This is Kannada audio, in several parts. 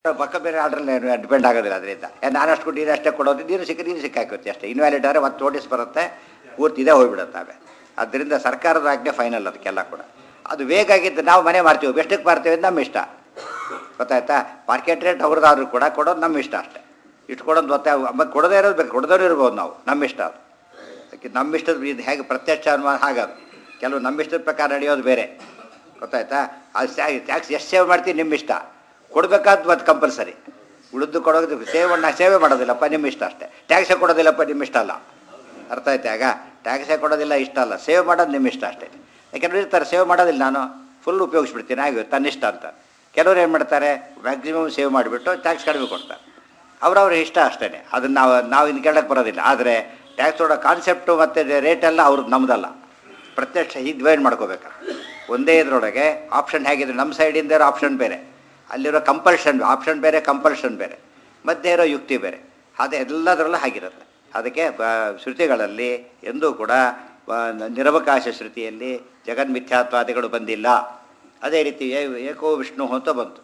ಪಕ್ಕ ಬೇರೆ ಆರ್ಡ್ರಲ್ಲಿ ಡಿಪೆಂಡ್ ಆಗೋದಿಲ್ಲ ಅದರಿಂದ ನಾನು ಅಷ್ಟು ಕೊಟ್ಟು ನೀನು ಅಷ್ಟೇ ಕೊಡೋದು ನೀರು ಸಿಕ್ಕ ನೀರು ಸಿಕ್ಕಾಕುತ್ತೆ ಅಷ್ಟೇ ಇನ್ವ್ಯಾಲಿಡ್ ಆದರೆ ಮತ್ತೆ ನೋಟಿಸ್ ಬರುತ್ತೆ ಪೂರ್ತಿ ಇದೇ ಹೋಗ್ಬಿಡುತ್ತೆ ಆಮೇಲೆ ಅದರಿಂದ ಸರ್ಕಾರದ ಆಜ್ಞೆ ಫೈನಲ್ ಅದಕ್ಕೆಲ್ಲ ಕೂಡ ಅದು ವೇಗ ಆಗಿದ್ದು ನಾವು ಮನೆ ಮಾಡ್ತೀವಿ ಎಷ್ಟಕ್ಕೆ ಮಾರ್ತೀವಿ ಅಂತ ನಮ್ಮ ಇಷ್ಟ ಗೊತ್ತಾಯ್ತಾ ಮಾರ್ಕೆಟ್ ರೇಟ್ ಅವ್ರದ್ದಾದ್ರೂ ಕೂಡ ಕೊಡೋದು ನಮ್ಮ ಇಷ್ಟ ಅಷ್ಟೇ ಇಷ್ಟು ಕೊಡೋದು ಗೊತ್ತಾ ಮತ್ತೆ ಕೊಡದೇ ಇರೋದು ಬೇಕು ಕೊಡದವ್ರು ಇರ್ಬೋದು ನಾವು ನಮ್ಮ ಇಷ್ಟ ಅದು ಅದಕ್ಕೆ ನಮ್ಮ ಇಷ್ಟದ ಇದು ಹೇಗೆ ಪ್ರತ್ಯಕ್ಷ ಅನುಮಾನ ಹಾಗದು ಕೆಲವು ನಮ್ಮ ಇಷ್ಟದ ಪ್ರಕಾರ ನಡೆಯೋದು ಬೇರೆ ಗೊತ್ತಾಯ್ತಾ ಅದು ಟ್ಯಾಕ್ಸ್ ಎಷ್ಟು ಸೇವ್ ಮಾಡ್ತೀವಿ ನಿಮ್ಮ ಇಷ್ಟ ಕೊಡಬೇಕಾದ್ ಮತ್ತೆ ಕಂಪಲ್ಸರಿ ಉಳಿದು ಕೊಡೋದು ಸೇವೆ ನಾ ಸೇವೆ ಮಾಡೋದಿಲ್ಲಪ್ಪ ನಿಮ್ಮ ಇಷ್ಟ ಅಷ್ಟೇ ಟ್ಯಾಕ್ಸೇ ಕೊಡೋದಿಲ್ಲಪ್ಪ ನಿಮ್ಮ ಇಷ್ಟ ಅಲ್ಲ ಅರ್ಥ ಆಯ್ತಾ ಆಗ ಟ್ಯಾಕ್ಸೇ ಕೊಡೋದಿಲ್ಲ ಇಷ್ಟ ಅಲ್ಲ ಸೇವ್ ಮಾಡೋದು ನಿಮ್ಮ ಇಷ್ಟ ಅಷ್ಟೇ ಯಾಕೆಂದ್ರೆ ಇರ್ತಾರೆ ಸೇವ್ ಮಾಡೋದಿಲ್ಲ ನಾನು ಫುಲ್ ಉಪಯೋಗಿಸ್ಬಿಡ್ತೀನಿ ಹಾಗೆ ತನ್ನಿಷ್ಟ ಅಂತ ಕೆಲವ್ರು ಏನು ಮಾಡ್ತಾರೆ ಮ್ಯಾಕ್ಸಿಮಮ್ ಸೇವ್ ಮಾಡಿಬಿಟ್ಟು ಟ್ಯಾಕ್ಸ್ ಕಡಿಮೆ ಕೊಡ್ತಾರೆ ಅವ್ರವ್ರ ಇಷ್ಟ ಅಷ್ಟೇ ಅದನ್ನು ನಾವು ನಾವು ಇನ್ನು ಕೇಳಕ್ಕೆ ಬರೋದಿಲ್ಲ ಆದರೆ ಟ್ಯಾಕ್ಸ್ ಕೊಡೋ ಕಾನ್ಸೆಪ್ಟು ಮತ್ತು ರೇಟೆಲ್ಲ ಅವ್ರದ್ದು ನಮ್ಮದಲ್ಲ ಪ್ರತ್ಯಕ್ಷ ಹೀಗೆ ಡಿವೈಡ್ ಮಾಡ್ಕೋಬೇಕು ಒಂದೇ ಇದರೊಳಗೆ ಆಪ್ಷನ್ ಹೇಗಿದ್ರೆ ನಮ್ಮ ಸೈಡಿಂದ ಇರೋ ಆಪ್ಷನ್ ಬೇರೆ ಅಲ್ಲಿರೋ ಕಂಪಲ್ಷನ್ ಆಪ್ಷನ್ ಬೇರೆ ಕಂಪಲ್ಷನ್ ಬೇರೆ ಮಧ್ಯೆ ಇರೋ ಯುಕ್ತಿ ಬೇರೆ ಅದು ಎಲ್ಲದರಲ್ಲೂ ಹಾಗಿರುತ್ತೆ ಅದಕ್ಕೆ ಬ- ಶ್ರುತಿಗಳಲ್ಲಿ ಎಂದೂ ಕೂಡ ಬ- ನಿರವಕಾಶ ಶ್ರುತಿಯಲ್ಲಿ ಜಗನ್ಮಿಥ್ಯಾತ್ವಾದಿಗಳು ಬಂದಿಲ್ಲ ಅದೇ ರೀತಿ ಏ- ಏಕೋ ವಿಷ್ಣು ಅಂತ ಬಂತು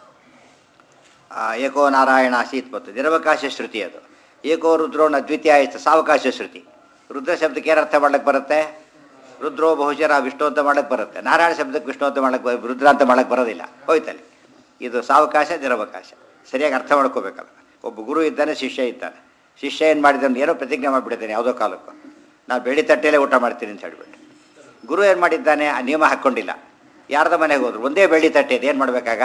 ಆ, ಏಕೋ ನಾರಾಯಣ ಆಸೀತ್ ಬಂತು ನಿರವಕಾಶ ಶ್ರುತಿ ಅದು ಏಕೋ ರುದ್ರೋಣ ದ್ವಿತೀಯ ಆಯ್ತು ಸಾವಕಾಶ ಶ್ರುತಿ ರುದ್ರ ಶಬ್ದಕ್ಕೆ ಏನು ಅರ್ಥ ಮಾಡ್ಲಿಕ್ಕೆ ಬರುತ್ತೆ ರುದ್ರೋ ಬಹುಶರ ವಿಷ್ಣು ಅಂತ ಮಾಡಕ್ಕೆ ಬರುತ್ತೆ ನಾರಾಯಣ ಶಬ್ದಕ್ಕೆ ವಿಷ್ಣು ಅಂತ ಮಾಡಕ್ಕೆ ಬ- ರುದ್ರ ಅಂತ ಮಾಡಕ್ಕೆ ಬರೋದಿಲ್ಲ ಹೋಯ್ತಲ್ಲಿ ಇದು ಸಾವಕಾಶ ನಿರವಕಾಶ ಸರಿಯಾಗಿ ಅರ್ಥ ಮಾಡ್ಕೋಬೇಕಲ್ಲ ಒಬ್ಬ ಗುರು ಇದ್ದಾನೆ ಶಿಷ್ಯ ಇದ್ದಾನೆ ಶಿಷ್ಯ ಏನು ಮಾಡಿದ್ದಾನೆ ಏನೋ ಪ್ರತಿಜ್ಞೆ ಮಾಡಿಬಿಟ್ಟಿದ್ದಾನೆ ಯಾವುದೋ ಕಾಲಕ್ಕೂ ನಾನು ಬೆಳಿ ತಟ್ಟೆಯಲ್ಲೇ ಊಟ ಮಾಡ್ತೀನಿ ಅಂತ ಹೇಳ್ಬಿಟ್ಟು ಗುರು ಏನು ಮಾಡಿದ್ದಾನೆ ಆ ನಿಯಮ ಹಾಕ್ಕೊಂಡಿಲ್ಲ ಯಾರ್ದ ಮನೆಗೆ ಹೋದ್ರು ಒಂದೇ ಬೆಳ್ಳಿ ತಟ್ಟೆ ಇದೆ ಏನು ಮಾಡಬೇಕಾಗ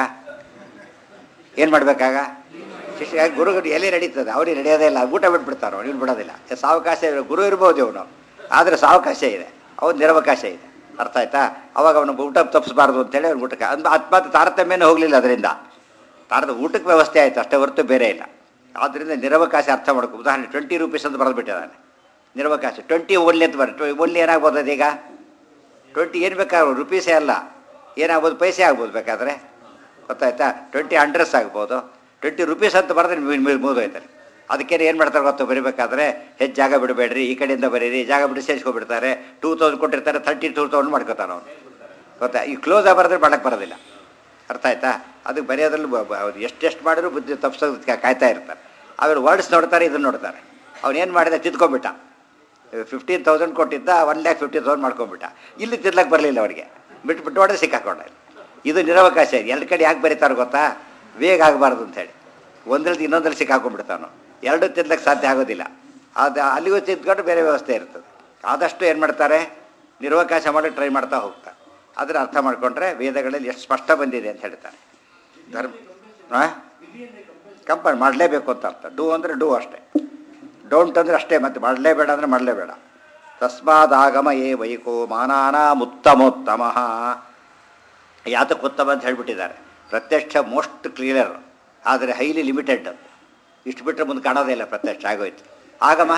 ಏನು ಮಾಡಬೇಕಾಗ ಶಿಷ್ಯ ಗುರುಗಳು ಎಲ್ಲಿ ನಡೀತದೆ ಅವ್ರಿಗೆ ನಡೆಯೋದೇ ಇಲ್ಲ ಊಟ ಬಿಟ್ಬಿಡ್ತಾರೋ ಅವ್ನು ಬಿಡೋದಿಲ್ಲ ಸಾವಕಾಶ ಇರೋ- ಗುರು ಇರ್ಬೋದು ಇವನು ಆದರೆ ಸಾವಕಾಶ ಇದೆ ಅವನು ನಿರವಕಾಶ ಇದೆ ಅರ್ಥ ಆಯ್ತಾ ಅವಾಗ ಅವನು ಊಟ ತಪ್ಪಿಸಬಾರ್ದು ಅಂತೇಳಿ ಅವ್ನು ಊಟಕ್ಕೆ ಅಂದ್ ಅತ್ಮಾತ್ ತಾರತಮ್ಯನೇ ಹೋಗಲಿಲ್ಲ ಅದರಿಂದ ತಾರದ ಊಟಕ್ಕೆ ವ್ಯವಸ್ಥೆ ಆಯಿತು ಅಷ್ಟೇ ಹೊರತು ಬೇರೆ ಇಲ್ಲ ಆದ್ದರಿಂದ ನಿರವಕಾಶ ಅರ್ಥ ಮಾಡ್ಕೊ ಉದಾಹರಣೆ ಟ್ವೆಂಟಿ ರುಪೀಸ್ ಅಂತ ಬರೆದ್ಬಿಟ್ಟಿದ್ದಾನೆ ನಿರವಕಾಶ ಟ್ವೆಂಟಿ ಓನ್ಲಿ ಅಂತ ಬರ ಓನ್ಲಿ ಏನಾಗ್ಬೋದು ಅದೀಗ ಟ್ವೆಂಟಿ ಏನು ಬೇಕಾದ್ರು ರುಪೀಸೇ ಅಲ್ಲ ಏನಾಗ್ಬೋದು ಪೈಸೆ ಆಗ್ಬೋದು ಬೇಕಾದರೆ ಗೊತ್ತಾಯ್ತಾ ಟ್ವೆಂಟಿ ಹಂಡ್ರೆಡ್ಸ್ ಆಗ್ಬೋದು ಟ್ವೆಂಟಿ ರುಪೀಸ್ ಅಂತ ಬರೆದ್ರೆ ಮುಗಿದೋಯ್ತಾರೆ ಅದಕ್ಕೇನು ಏನು ಮಾಡ್ತಾರೆ ಗೊತ್ತಾ ಬರಿಬೇಕಾದ್ರೆ ಹೆಚ್ಚು ಜಾಗ ಬಿಡಬೇಡ್ರಿ ಈ ಕಡೆಯಿಂದ ಬರೀರಿ ಜಾಗ ಬಿಟ್ಟು ಸೇರಿಸ್ಕೊಬಿಡ್ತಾರೆ ಟೂ ತೌಸಂಡ್ ಕೊಟ್ಟಿರ್ತಾರೆ ತರ್ಟಿ ಟೂ ತೌಸಂಡ್ ಮಾಡ್ಕೋತಾನೆ ಅವನು ಗೊತ್ತಾ ಈ ಕ್ಲೋಸ್ ಆಗಿ ಬರೆದ್ರೆ ಮಾಡಕ್ಕೆ ಬರೋದಿಲ್ಲ ಅರ್ಥ ಆಯ್ತಾ ಅದಕ್ಕೆ ಬರೆಯೋದ್ರಲ್ಲಿ ಬ- ಬ- ಅವ್ರು ಎಷ್ಟೆಷ್ಟು ಮಾಡಿದ್ರು ಬುದ್ಧಿ ತಪ್ಪಿಸೋದು ಕಾಯ್ತಾ ಇರ್ತಾರೆ ಆಮೇಲೆ ವರ್ಡ್ಸ್ ನೋಡ್ತಾರೆ ಇದನ್ನು ನೋಡ್ತಾರೆ ಅವನೇನು ಮಾಡಿದ ತಿದ್ಕೊಂಬಿಟ್ಟ ಫಿಫ್ಟೀನ್ ತೌಸಂಡ್ ಕೊಟ್ಟಿದ್ದ ಒನ್ ಲ್ಯಾಕ್ ಫಿಫ್ಟಿ ತೌಸಂಡ್ ಮಾಡ್ಕೊಂಬಿಟ್ಟ ಇಲ್ಲಿ ತಿರ್ಲಕ್ಕೆ ಬರಲಿಲ್ಲ ಅವನಿಗೆ ಬಿಟ್ಟು ಬಿಟ್ಟು ಹೊಡೆದು ಸಿಕ್ಕಾಕೊಂಡ ಇದು ನಿರವಕಾಶ ಇದೆ ಎರಡು ಕಡೆ ಯಾಕೆ ಬರೀತಾರೆ ಗೊತ್ತಾ ವೇಗ ಆಗಬಾರ್ದು ಅಂತೇಳಿ ಒಂದ್ರಲ್ಲಿ ಇನ್ನೊಂದ್ರಲ್ಲಿ ಸಿಕ್ಕಾಕೊಂಡ್ಬಿಡ್ತಾನು ಎರಡು ತಿರ್ಲಕ್ಕೆ ಸಾಧ್ಯ ಆಗೋದಿಲ್ಲ ಅದು ಅಲ್ಲಿಗೂ ತಿದ್ಕೊಂಡು ಬೇರೆ ವ್ಯವಸ್ಥೆ ಇರ್ತದೆ ಆದಷ್ಟು ಏನು ಮಾಡ್ತಾರೆ ನಿರವಕಾಶ ಮಾಡಿ ಟ್ರೈ ಮಾಡ್ತಾ ಹೋಗ್ತಾರೆ ಅದರ ಅರ್ಥ ಮಾಡಿಕೊಂಡ್ರೆ ವೇದಗಳಲ್ಲಿ ಎಷ್ಟು ಸ್ಪಷ್ಟ ಬಂದಿದೆ ಅಂತ ಹೇಳ್ತಾರೆ ಧರ್ಮ ಹಾಂ ಕಂಪೇರ್ ಮಾಡಲೇಬೇಕು ಅಂತ ಅರ್ಥ ಡೂ ಅಂದರೆ ಡೂ ಅಷ್ಟೇ ಡೋಂಟ್ ಅಂದರೆ ಅಷ್ಟೇ ಮತ್ತೆ ಮಾಡಲೇಬೇಡ ಅಂದರೆ ಮಾಡಲೇಬೇಡ ತಸ್ಮಾದಾಗಮ ಏ ವೈಕೋ ಮಾನಾನಾಮುತ್ತಮೋತ್ತಮ ಯಾತಕ್ಕೆ ಉತ್ತಮ ಅಂತ ಹೇಳ್ಬಿಟ್ಟಿದ್ದಾರೆ ಪ್ರತ್ಯಕ್ಷ ಮೋಸ್ಟ್ ಕ್ಲಿಯರ್ ಆದರೆ ಹೈಲಿ ಲಿಮಿಟೆಡ್ ಅದು ಇಷ್ಟು ಬಿಟ್ಟರೆ ಮುಂದೆ ಕಾಣೋದೇ ಇಲ್ಲ ಪ್ರತ್ಯಕ್ಷ ಆಗೋಯ್ತು ಆಗಮ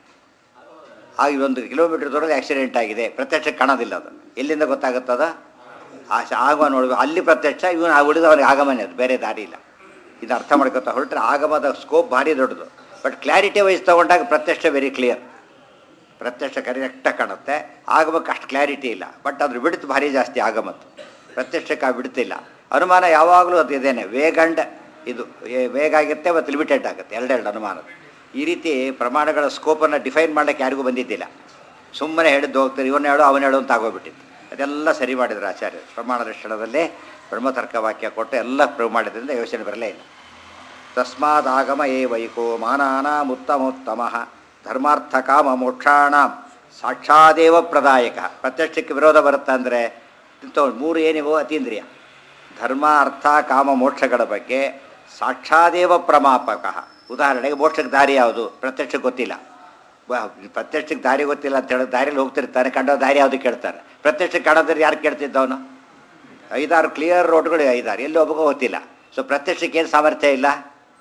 ಆಗ ಒಂದು ಕಿಲೋಮೀಟರ್ ದೂರದಲ್ಲಿ ಆಕ್ಸಿಡೆಂಟ್ ಆಗಿದೆ ಪ್ರತ್ಯಕ್ಷ ಕಾಣೋದಿಲ್ಲ ಅದು ಎಲ್ಲಿಂದ ಗೊತ್ತಾಗುತ್ತದ ಆ ಶ- ಆಗಮ ನೋಡುವ ಅಲ್ಲಿ ಪ್ರತ್ಯಕ್ಷ ಇವನು ಆ ಉಳಿದವನಿಗೆ ಆಗಮನೇ ಅದು ಬೇರೆ ದಾರಿ ಇಲ್ಲ ಇದು ಅರ್ಥ ಮಾಡ್ಕೊತಾ ಹೊರಟ್ರೆ ಆಗಮದ ಸ್ಕೋಪ್ ಭಾರಿ ದೊಡ್ಡದು ಬಟ್ ಕ್ಲಾರಿಟಿ ವೈಸ್ ತೊಗೊಂಡಾಗ ಪ್ರತ್ಯಕ್ಷ ವೆರಿ ಕ್ಲಿಯರ್ ಪ್ರತ್ಯಕ್ಷ ಕರೆಕ್ಟಾಗಿ ಕಾಣುತ್ತೆ ಆಗಮಕ್ಕೆ ಅಷ್ಟು ಕ್ಲಾರಿಟಿ ಇಲ್ಲ ಬಟ್ ಅದ್ರ ಬಿಡುತ್ತು ಭಾರಿ ಜಾಸ್ತಿ ಆಗಮತ್ತು ಪ್ರತ್ಯಕ್ಷಕ್ಕೆ ಆ ಬಿಡುತ್ತಿಲ್ಲ ಅನುಮಾನ ಯಾವಾಗಲೂ ಅದು ಇದೇನೆ ವೇಗ ಅಂಡ್ ಇದು ಏ- ವೇಗ ಆಗುತ್ತೆ ಮತ್ತು ಲಿಮಿಟೆಡ್ ಆಗುತ್ತೆ ಎರಡೆರಡು ಅನುಮಾನ ಈ ರೀತಿ ಪ್ರಮಾಣಗಳ ಸ್ಕೋಪನ್ನು ಡಿಫೈನ್ ಮಾಡೋಕ್ಕೆ ಯಾರಿಗೂ ಬಂದಿದ್ದಿಲ್ಲ ಸುಮ್ಮನೆ ಹೇಳಿದ್ದು ಹೋಗ್ತಾರೆ ಇವನು ಹೇಳು ಅವನು ಹೇಳು ಅಂತ ಆಗೋಗ್ಬಿಟ್ಟಿತ್ತು ಅದೆಲ್ಲ ಸರಿ ಮಾಡಿದ್ರು ಆಚಾರ್ಯರು ಪ್ರಮಾಣ ದರ್ಶನದಲ್ಲಿ ಬ್ರಹ್ಮತರ್ಕ ವಾಕ್ಯ ಕೊಟ್ಟು ಎಲ್ಲ ಪ್ರೂವ್ ಮಾಡಿದ್ರಿಂದ ಯೋಚನೆ ಬರಲೇ ಇಲ್ಲ ತಸ್ಮಾದಾಗಮ ಏ ವೈಕೋ ಮಾನಾನಾಮುತ್ತಮೋತ್ತಮ ಧರ್ಮಾರ್ಥ ಕಾಮ ಮೋಕ್ಷಾಣ ಸಾಕ್ಷಾದೇವ ಪ್ರದಾಯಕ ಪ್ರತ್ಯಕ್ಷಕ್ಕೆ ವಿರೋಧ ಬರುತ್ತೆ ಅಂದರೆ ಇಂಥವು ಮೂರು ಏನಿವೋ ಅತೀಂದ್ರಿಯ ಧರ್ಮ ಅರ್ಥ ಕಾಮ ಮೋಕ್ಷಗಳ ಬಗ್ಗೆ ಸಾಕ್ಷಾದೇವ ಪ್ರಮಾಪಕ ಉದಾಹರಣೆಗೆ ಮೋಕ್ಷಕ್ಕೆ ದಾರಿ ಯಾವುದು ಪ್ರತ್ಯಕ್ಷಕ್ಕೆ ಗೊತ್ತಿಲ್ಲ ವ- ಪ್ರತ್ಯಕ್ಷಕ್ಕೆ ದಾರಿ ಗೊತ್ತಿಲ್ಲ ಅಂತ ಹೇಳಿ ದಾರಿಯಲ್ಲಿ ಹೋಗ್ತಿರ್ತಾನೆ ಕಂಡ ದಾರಿ ಯಾವುದು ಕೇಳ್ತಾನೆ ಪ್ರತ್ಯಕ್ಷಕ್ಕೆ ಕಾಣೋದ್ರೆ ಯಾರು ಕೇಳ್ತಿದ್ದವನು ಐದಾರು ಕ್ಲಿಯರ್ ರೋಡ್ಗಳು ಐದಾರು ಎಲ್ಲಿ ಒಬ್ಬಗೂ ಗೊತ್ತಿಲ್ಲ ಸೊ ಪ್ರತ್ಯಕ್ಷಕ್ಕೆ ಏನು ಸಾಮರ್ಥ್ಯ ಇಲ್ಲ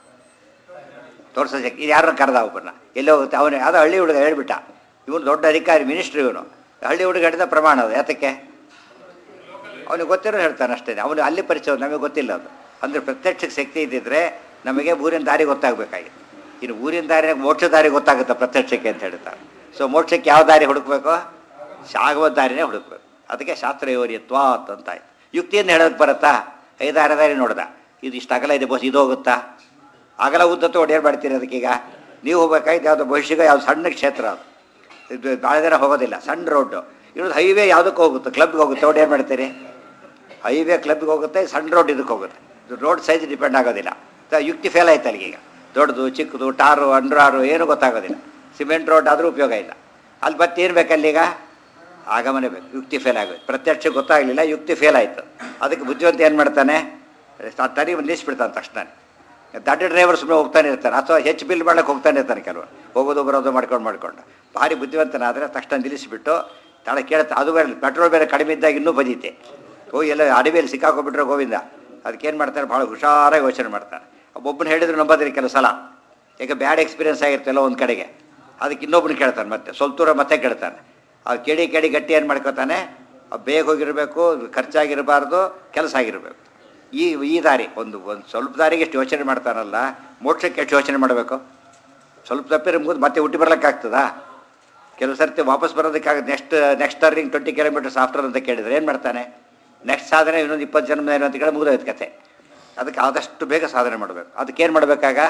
ತೋರ್ಸೋದಕ್ಕೆ ಇದು ಯಾರನ್ನ ಕರೆದ ಒಬ್ಬನ ಎಲ್ಲಿ ಹೋಗುತ್ತೆ ಅವನು ಯಾವುದೋ ಹಳ್ಳಿ ಹುಡುಗ ಹೇಳ್ಬಿಟ್ಟ ಇವನು ದೊಡ್ಡ ಅಧಿಕಾರಿ ಮಿನಿಸ್ಟ್ರ್ ಇವನು ಹಳ್ಳಿ ಹುಡುಗ ಹಿಡಿದ ಪ್ರಮಾಣ ಅದು ಯಾತಕ್ಕೆ ಅವನಿಗೆ ಗೊತ್ತಿರೋ ಹೇಳ್ತಾನೆ ಅಷ್ಟೇ ಅವನು ಅಲ್ಲಿ ಪರಿಚಯ ನಮಗೆ ಗೊತ್ತಿಲ್ಲ ಅದು ಅಂದರೆ ಪ್ರತ್ಯಕ್ಷಕ್ಕೆ ಶಕ್ತಿ ಇದ್ದಿದ್ರೆ ನಮಗೆ ಊರಿನ ದಾರಿ ಗೊತ್ತಾಗಬೇಕಾಗಿತ್ತು ಇನ್ನು ಊರಿನ ದಾರಿ ಮೋಕ್ಷ ದಾರಿ ಗೊತ್ತಾಗುತ್ತೆ ಪ್ರತ್ಯಕ್ಷಕ್ಕೆ ಅಂತ ಹೇಳ್ತಾರೆ ಸೊ ಮೋಕ್ಷಕ್ಕೆ ಯಾವ ದಾರಿ ಹುಡುಕ್ಬೇಕು ಶಾಗವ ದಾರಿನೇ ಹುಡುಕ್ಬೇಕು ಅದಕ್ಕೆ ಶಾಸ್ತ್ರ ಯೋರಿತ್ವಾತ್ ಅಂತ ಆಯ್ತು ಯುಕ್ತಿಯನ್ನು ಹೇಳೋಕೆ ಬರುತ್ತಾ ಐದಾರು ದಾರಿ ನೋಡ್ದ ಇದು ಇಷ್ಟು ಅಗಲ ಇದೆ ಬಸ್ ಇದು ಹೋಗುತ್ತಾ ಅಗಲ ಉದ್ದತ್ತು ಹೊಡೆಯರ್ ಮಾಡ್ತೀರಿ ಅದಕ್ಕೀಗ ನೀವು ಹೋಗ್ಬೇಕಾಯ್ತು ಯಾವುದೋ ಭವಿಷ್ಯಗ ಯಾವ್ದು ಸಣ್ಣ ಕ್ಷೇತ್ರ ಅದು ಇದು ಭಾಳ ಜನ ಹೋಗೋದಿಲ್ಲ ಸಣ್ಣ ರೋಡ್ಡು ಇರೋದು ಹೈವೇ ಯಾವುದಕ್ಕೆ ಹೋಗುತ್ತೆ ಕ್ಲಬ್ಗೆ ಹೋಗುತ್ತೆ ಹೊಡೆಯರ್ ಮಾಡ್ತೀರಿ ಹೈವೇ ಕ್ಲಬ್ಗೆ ಹೋಗುತ್ತೆ ಸಣ್ಣ ರೋಡ್ ಇದಕ್ಕೆ ಹೋಗುತ್ತೆ ಇದು ರೋಡ್ ಸೈಜ್ ಡಿಪೆಂಡ್ ಆಗೋದಿಲ್ಲ ತ- ಯುಕ್ತಿ ಫೇಲ್ ಆಯ್ತು ಅಲ್ಲಿಗೀಗ ದೊಡ್ಡದು ಚಿಕ್ಕದು ಟಾರು ಅಂಡ್ರಾರು ಏನೂ ಗೊತ್ತಾಗೋದಿಲ್ಲ ಸಿಮೆಂಟ್ ರೋಡ್ ಆದರೂ ಉಪಯೋಗ ಇಲ್ಲ ಅಲ್ಲಿ ಮತ್ತೇನು ಬೇಕಲ್ಲೀಗ ಆಗಮನೆ ಬೇಕು ಯುಕ್ತಿ ಫೇಲ್ ಆಗೋದು ಪ್ರತ್ಯಕ್ಷ ಗೊತ್ತಾಗಲಿಲ್ಲ ಯುಕ್ತಿ ಫೇಲ್ ಆಯಿತು ಅದಕ್ಕೆ ಬುದ್ಧಿವಂತ ಏನು ಮಾಡ್ತಾನೆ ತರಿ ನಿಲ್ಲಿಸ್ಬಿಡ್ತಾನೆ ತಕ್ಷಣ ದಡ್ಡ ಡ್ರೈವರ್ ಸುಮ್ಮನೆ ಹೋಗ್ತಾನೆ ಇರ್ತಾನೆ ಅಥವಾ ಹೆಚ್ಚು ಬಿಲ್ ಮಾಡ್ಲಿಕ್ಕೆ ಹೋಗ್ತಾನೆ ಇರ್ತಾನೆ ಕೆಲವರು ಹೋಗೋದು ಬರೋದು ಮಾಡ್ಕೊಂಡು ಮಾಡ್ಕೊಂಡು ಭಾರಿ ಬುದ್ಧಿವಂತನಾದರೆ ತಕ್ಷಣ ನಿಲ್ಲಿಸಿಬಿಟ್ಟು ತಡ ಕೇಳುತ್ತೆ ಅದು ಬೇರೆ ಪೆಟ್ರೋಲ್ ಬೇರೆ ಕಡಿಮೆ ಇದ್ದಾಗ ಇನ್ನೂ ಬದೀತೆ ಹೋಗಿ ಎಲ್ಲ ಅಡವಿಯಲ್ಲಿ ಸಿಕ್ಕಾಕೊಂಡ್ಬಿಟ್ರೆ ಗೋವಿಂದ ಅದಕ್ಕೇನು ಮಾಡ್ತಾರೆ ಭಾಳ ಹುಷಾರಾಗಿ ಯೋಚನೆ ಮಾಡ್ತಾರೆ ಒಬ್ಬನ ಹೇಳಿದ್ರು ನಂಬೋದ್ರಿ ಕೆಲವು ಸಲ ಈಗ ಬ್ಯಾಡ್ ಎಕ್ಸ್ಪೀರಿಯನ್ಸ್ ಆಗಿರ್ತಲ್ಲ ಒಂದು ಕಡೆಗೆ ಅದಕ್ಕೆ ಇನ್ನೊಬ್ಬನ ಕೇಳ್ತಾನೆ ಮತ್ತೆ ಸ್ವಲ್ಪ ದೂರ ಮತ್ತೆ ಕೇಳ್ತಾನೆ ಆ ಕೇಳಿ ಕೇಳಿ ಗಟ್ಟಿ ಏನು ಮಾಡ್ಕೋತಾನೆ ಆ ಬೇಗ ಹೋಗಿರಬೇಕು ಖರ್ಚಾಗಿರಬಾರ್ದು ಕೆಲಸ ಆಗಿರಬೇಕು ಈ ಈ ದಾರಿ ಒಂದು ಒಂದು ಸ್ವಲ್ಪ ದಾರಿಗೆ ಎಷ್ಟು ಯೋಚನೆ ಮಾಡ್ತಾನಲ್ಲ ಮೋಕ್ಷಕ್ಕೆ ಎಷ್ಟು ಯೋಚನೆ ಮಾಡಬೇಕು ಸ್ವಲ್ಪ ತಪ್ಪಿರ ಮುಗಿದು ಮತ್ತೆ ಹುಟ್ಟಿ ಬರ್ಲಿಕ್ಕಾಗ್ತದಾ ಕೆಲವು ಸರ್ತಿ ವಾಪಸ್ ಬರೋದಕ್ಕಾಗ next next turning twenty kilometres after ಅಂತ ಕೇಳಿದ್ರೆ ಏನು ಮಾಡ್ತಾನೆ ನೆಕ್ಸ್ಟ್ ಸಾಧನೆ ಇನ್ನೊಂದು ಇಪ್ಪತ್ತು ಜನ್ಮ ಏನು ಅಂತ ಕೇಳಿ ಮುಗಿದೋಯ್ತು ಕತೆ ಅದಕ್ಕೆ ಆದಷ್ಟು ಬೇಗ ಸಾಧನೆ ಮಾಡಬೇಕು ಅದಕ್ಕೆ ಏನು ಮಾಡಬೇಕಾಗ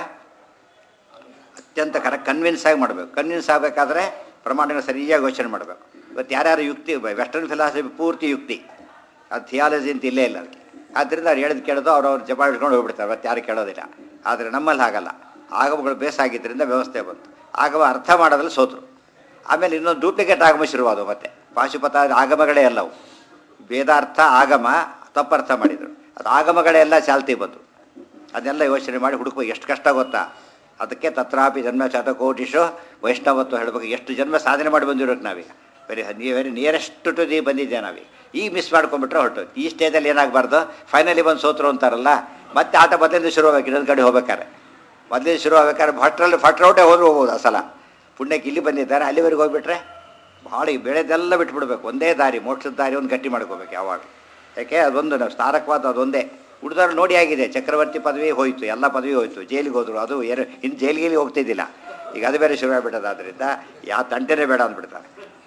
ಅತ್ಯಂತ ಕರೆಕ್ಟ್ ಕನ್ವಿನ್ಸ್ ಆಗಿ ಮಾಡಬೇಕು ಕನ್ವಿನ್ಸ್ ಆಗಬೇಕಾದ್ರೆ ಪ್ರಮಾಣಗಳು ಸರಿಯಾಗಿ ಯೋಚನೆ ಮಾಡಬೇಕು ಇವತ್ತು ಯಾರ್ಯಾರು ಯುಕ್ತಿ ವೆಸ್ಟರ್ನ್ ಫಿಲಾಸಫಿ ಪೂರ್ತಿ ಯುಕ್ತಿ ಅದು ಥಿಯಾಲಜಿ ಅಂತ ಇಲ್ಲೇ ಇಲ್ಲ ಅದಕ್ಕೆ ಆದ್ದರಿಂದ ಅವ್ರು ಹೇಳಿದ್ ಕೇಳೋದು ಅವ್ರು ಅವ್ರು ಜಪ ಇಟ್ಕೊಂಡು ಹೋಗ್ಬಿಡ್ತಾರೆ ಮತ್ತೆ ಯಾರು ಕೇಳೋದಿಲ್ಲ ಆದರೆ ನಮ್ಮಲ್ಲಿ ಹಾಗಲ್ಲ ಆಗಮಗಳು ಬೇಸಾಗಿದ್ದರಿಂದ ವ್ಯವಸ್ಥೆ ಬಂತು ಆಗಮ ಅರ್ಥ ಮಾಡೋದ್ರಲ್ಲಿ ಸೋತರು ಆಮೇಲೆ ಇನ್ನೊಂದು ಡೂಪ್ಲಿಕೇಟ್ ಆಗಮ ಶುರುವಾದವು ಮತ್ತೆ ಪಾಶುಪತ ಆಗಮಗಳೇ ಎಲ್ಲವು ವೇದಾರ್ಥ ಆಗಮ ತಪ್ಪರ್ಥ ಮಾಡಿದರು ಅದು ಆಗಮಗಳೇ ಎಲ್ಲ ಚಾಲ್ತಿ ಬಂತು ಅದನ್ನೆಲ್ಲ ಯೋಚನೆ ಮಾಡಿ ಹುಡುಕ್ಬೇಕು ಎಷ್ಟು ಕಷ್ಟ ಗೊತ್ತಾ ಅದಕ್ಕೆ ತತ್ರಾಪಿ ಜನ್ಮ ಶತಕೋಟಿಶು ವೈಷ್ಣವತ್ವ ಹೇಳಬೇಕು ಎಷ್ಟು ಜನ್ಮ ಸಾಧನೆ ಮಾಡಿ ಬಂದಿರೋಕೆ ನಾವೀಗ very very nearest to the ಬಂದಿದ್ದೆ ನಾವೀಗ ಈಗ ಮಿಸ್ ಮಾಡ್ಕೊಂಡ್ಬಿಟ್ರೆ ಹೊರಟು ಈ ಸ್ಟೇಜಲ್ಲಿ ಏನಾಗಬಾರ್ದು ಫೈನಲಿ ಬಂದು ಸೋತರು ಅಂತಾರಲ್ಲ ಮತ್ತೆ ಆಟ ಮೊದಲಿಂದ ಶುರು ಆಗ್ಬೇಕು ಇನ್ನೊಂದು ಕಡೆ ಹೋಗ್ಬೇಕಾರೆ ಮೊದಲಿಂದ ಶುರು ಆಗ್ಬೇಕಾದ್ರೆ ಭಟ್ರಲ್ಲಿ ಭಟ್ರೌಟೆ ಹೋದ್ರೂ ಹೋಗ್ಬೋದು ಆ ಸಲ ಪುಣ್ಯಕ್ಕೆ ಇಲ್ಲಿ ಬಂದಿದ್ದಾರೆ ಅಲ್ಲಿವರೆಗೆ ಹೋಗ್ಬಿಟ್ರೆ ಭಾಳ ಈ ಬೆಳೆದೆಲ್ಲ ಬಿಟ್ಬಿಡ್ಬೇಕು ಒಂದೇ ದಾರಿ ಮೋಕ್ಷದ ದಾರಿ ಒಂದು ಗಟ್ಟಿ ಮಾಡ್ಕೋಬೇಕು ಯಾವಾಗ ಯಾಕೆ ಅದೊಂದು ನಾವು ಸ್ತಾರಕವಾದ ಅದೊಂದೇ ಹುಡುಗರು ನೋಡಿ ಆಗಿದೆ ಚಕ್ರವರ್ತಿ ಪದವಿ ಹೋಯಿತು ಎಲ್ಲ ಪದವಿ ಹೋಯಿತು ಜೈಲಿಗೆ ಹೋದರು ಅದು ಏನು ಇನ್ನು ಜೈಲಿಗೆ ಹೋಗ್ತಿದ್ದಿಲ್ಲ ಈಗ ಅದು ಬೇರೆ ಶುರು ಆಗ್ಬಿಟ್ಟದಾದ್ರಿಂದ ಯಾವ ತಂಟೆನೇ ಬೇಡ ಅಂದ್ಬಿಡ್ತಾರೆ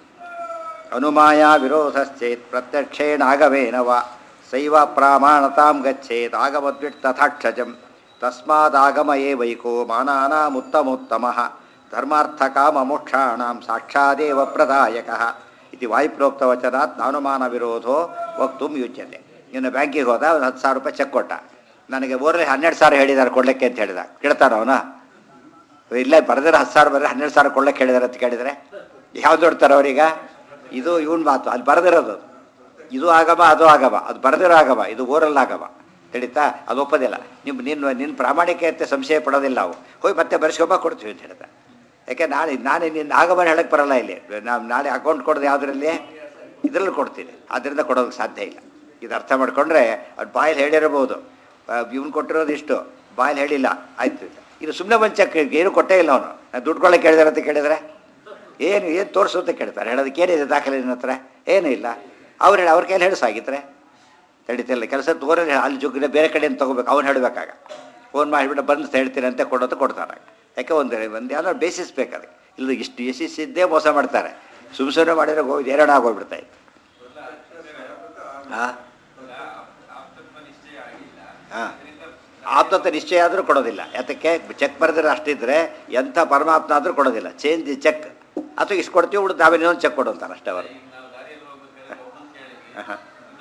ಅನುಮಾಯ ವಿರೋಧಶ್ಚೇತ್ ಪ್ರತ್ಯಕ್ಷೇಣ ಆಗವೇನವ ಸೈವ ಪ್ರಾಮಾಣತಾಂ ಗಚ್ಚೇತ್ ಆಗಮದ್ವಿಟ್ ತಥಾಕ್ಷಜಂ ತಸ್ಮಾದಾಗಮ ಏವೈಕೋ ಮಾನಾನಾಮುತ್ತಮೋತ್ತಮ ಧರ್ಮಾರ್ಥಕಾಮ ಮೋಕ್ಷಾಣಾಂ ಸಾಕ್ಷಾದೇವ ಪ್ರದಾಯಕ ಇತಿ ವಾಯುಪ್ರೋಕ್ತವಚನಾತ್ ನಾನುಮಾನ ವಿರೋಧೋ ವಕ್ತುಂ ಯುಜ್ಯತೆ ಇನ್ನು ಬ್ಯಾಂಕಿಗೆ ಹೋದ ಒಂದು ಹತ್ತು ಸಾವಿರ ರೂಪಾಯಿ ಚೆಕ್ ಕೊಟ್ಟ ನನಗೆ ಓರ್ರೆ ಹನ್ನೆರಡು ಸಾವಿರ ಹೇಳಿದ್ದಾರೆ ಕೊಡ್ಲಿಕ್ಕೆ ಅಂತ ಹೇಳಿದ ಕೇಳ್ತಾನ ಅವನ ಇಲ್ಲ ಬರೆದ್ರೆ ಹತ್ತು ಸಾವಿರ ಬರೆದ್ರೆ ಹನ್ನೆರಡು ಸಾವಿರ ಕೊಡ್ಲಿಕ್ಕೆ ಹೇಳಿದಾರೆ ಅಂತ ಕೇಳಿದರೆ ಯಾವ್ದು ನೋಡ್ತಾರೆ ಅವ್ರೀಗ ಇದು ಇವನ್ ಮಾತು ಅಲ್ಲಿ ಬರೆದಿರೋದು ಅದು. ಇದು ಆಗಮ ಅದು ಆಗಮ ಅದು ಬರೆದಿರೋ ಆಗಮ ಇದು ಓರಲ್ ಆಗಮ ತಿಳಿತಾ ಅದು ಒಪ್ಪೋದಿಲ್ಲ ನಿಮ್ಮ ನಿನ್ನ ನಿನ್ನ ಪ್ರಾಮಾಣಿಕತೆ ಸಂಶಯ ಪಡೋದಿಲ್ಲ ನಾವು ಹೋಗಿ ಮತ್ತೆ ಬರೆಸ್ಕೊಬ ಕೊಡ್ತೀವಿ ಅಂತ ಹೇಳ್ತಾ ಯಾಕೆ ನಾಳೆ ನಾನೇ ನಿನ್ನ ಆಗಮನ ಹೇಳಕ್ಕೆ ಬರಲ್ಲ ಇಲ್ಲಿ ನಾವು ನಾಳೆ ಅಕೌಂಟ್ ಕೊಡೋದು ಯಾವುದರಲ್ಲಿ ಇದರಲ್ಲಿ ಕೊಡ್ತೀನಿ ಅದರಿಂದ ಕೊಡೋದಕ್ಕೆ ಸಾಧ್ಯ ಇಲ್ಲ ಇದು ಅರ್ಥ ಮಾಡ್ಕೊಂಡ್ರೆ ಅವ್ರು ಬಾಯಲ್ಲಿ ಹೇಳಿರಬಹುದು ಇವ್ನು ಕೊಟ್ಟಿರೋದು ಇಷ್ಟು ಬಾಯಲ್ಲಿ ಹೇಳಿಲ್ಲ ಆಯ್ತು ಇದು ಸುಮ್ಮನೆ ಒಂದು ಚೆಕ್ ಏನು ಕೊಟ್ಟೇ ಇಲ್ಲ ಅವನು ನಾನು ದುಡ್ಡು ಕೊಳ್ಳಕ್ಕೆ ಕೇಳಿದಾರೆ ಅಂತ ಕೇಳಿದರೆ ಏನು ಏನು ತೋರಿಸು ಅಂತ ಕೇಳ್ತಾರೆ ಹೇಳೋದಕ್ಕೆ ಏನಿದೆ ದಾಖಲೆ ನಿನ್ನ ಹತ್ರ ಏನೂ ಇಲ್ಲ ಅವ್ರು ಹೇಳಿ ಅವ್ರ ಕೈಯಲ್ಲಿ ಹೇಳಿಸಾಗಿದ್ರೆ ತಡಿತಿಲ್ಲ ಕೆಲಸ ತೋರಲ್ಲಿ ಅಲ್ಲಿ ಜುಗ್ಗಿನ ಬೇರೆ ಕಡೆಯಿಂದ ತೊಗೋಬೇಕು ಅವ್ನು ಹೇಳಬೇಕಾಗ ಫೋನ್ ಮಾಡಿಬಿಟ್ಟು ಬಂದು ಹೇಳ್ತೀನಿ ಅಂತ ಕೊಡೋದು ಕೊಡ್ತಾರೆ ಯಾಕೆ ಒಂದು ಒಂದು ಯಾವ್ದಾದ್ರು ಬೇಸಿಸ್ ಬೇಕು ಅದಕ್ಕೆ ಇಲ್ಲ ಇಷ್ಟು ಯಶಸ್ಸಿದ್ದೇ ಮೋಸ ಮಾಡ್ತಾರೆ ಸುಮ್ ಸುಮ್ಮನೆ ಮಾಡಿದ್ರೆ ಹೋಗಿ ಏರಣ ಆಗೋಗ್ಬಿಡ್ತಾ ಇತ್ತು ಹಾಂ ಹಾಂ ಆಪ್ತತ್ವ ನಿಶ್ಚಯ ಆದರೂ ಕೊಡೋದಿಲ್ಲ ಯಾತಕ್ಕೆ ಚೆಕ್ ಬರೆದ್ರೆ ಅಷ್ಟಿದ್ರೆ ಎಂಥ ಪರಮಾತ್ಮ ಆದರೂ ಕೊಡೋದಿಲ್ಲ ಚೇಂಜ್ ದಿ ಚೆಕ್ ಅಥವಾ ಇಷ್ಟು ಕೊಡ್ತೀವಿ ಬಿಡು ನಾವೇ ಇನ್ನೊಂದು ಚೆಕ್ ಕೊಡು ಅಂತಾರೆ ಅಷ್ಟೇ ಅವರು ಹಾಂ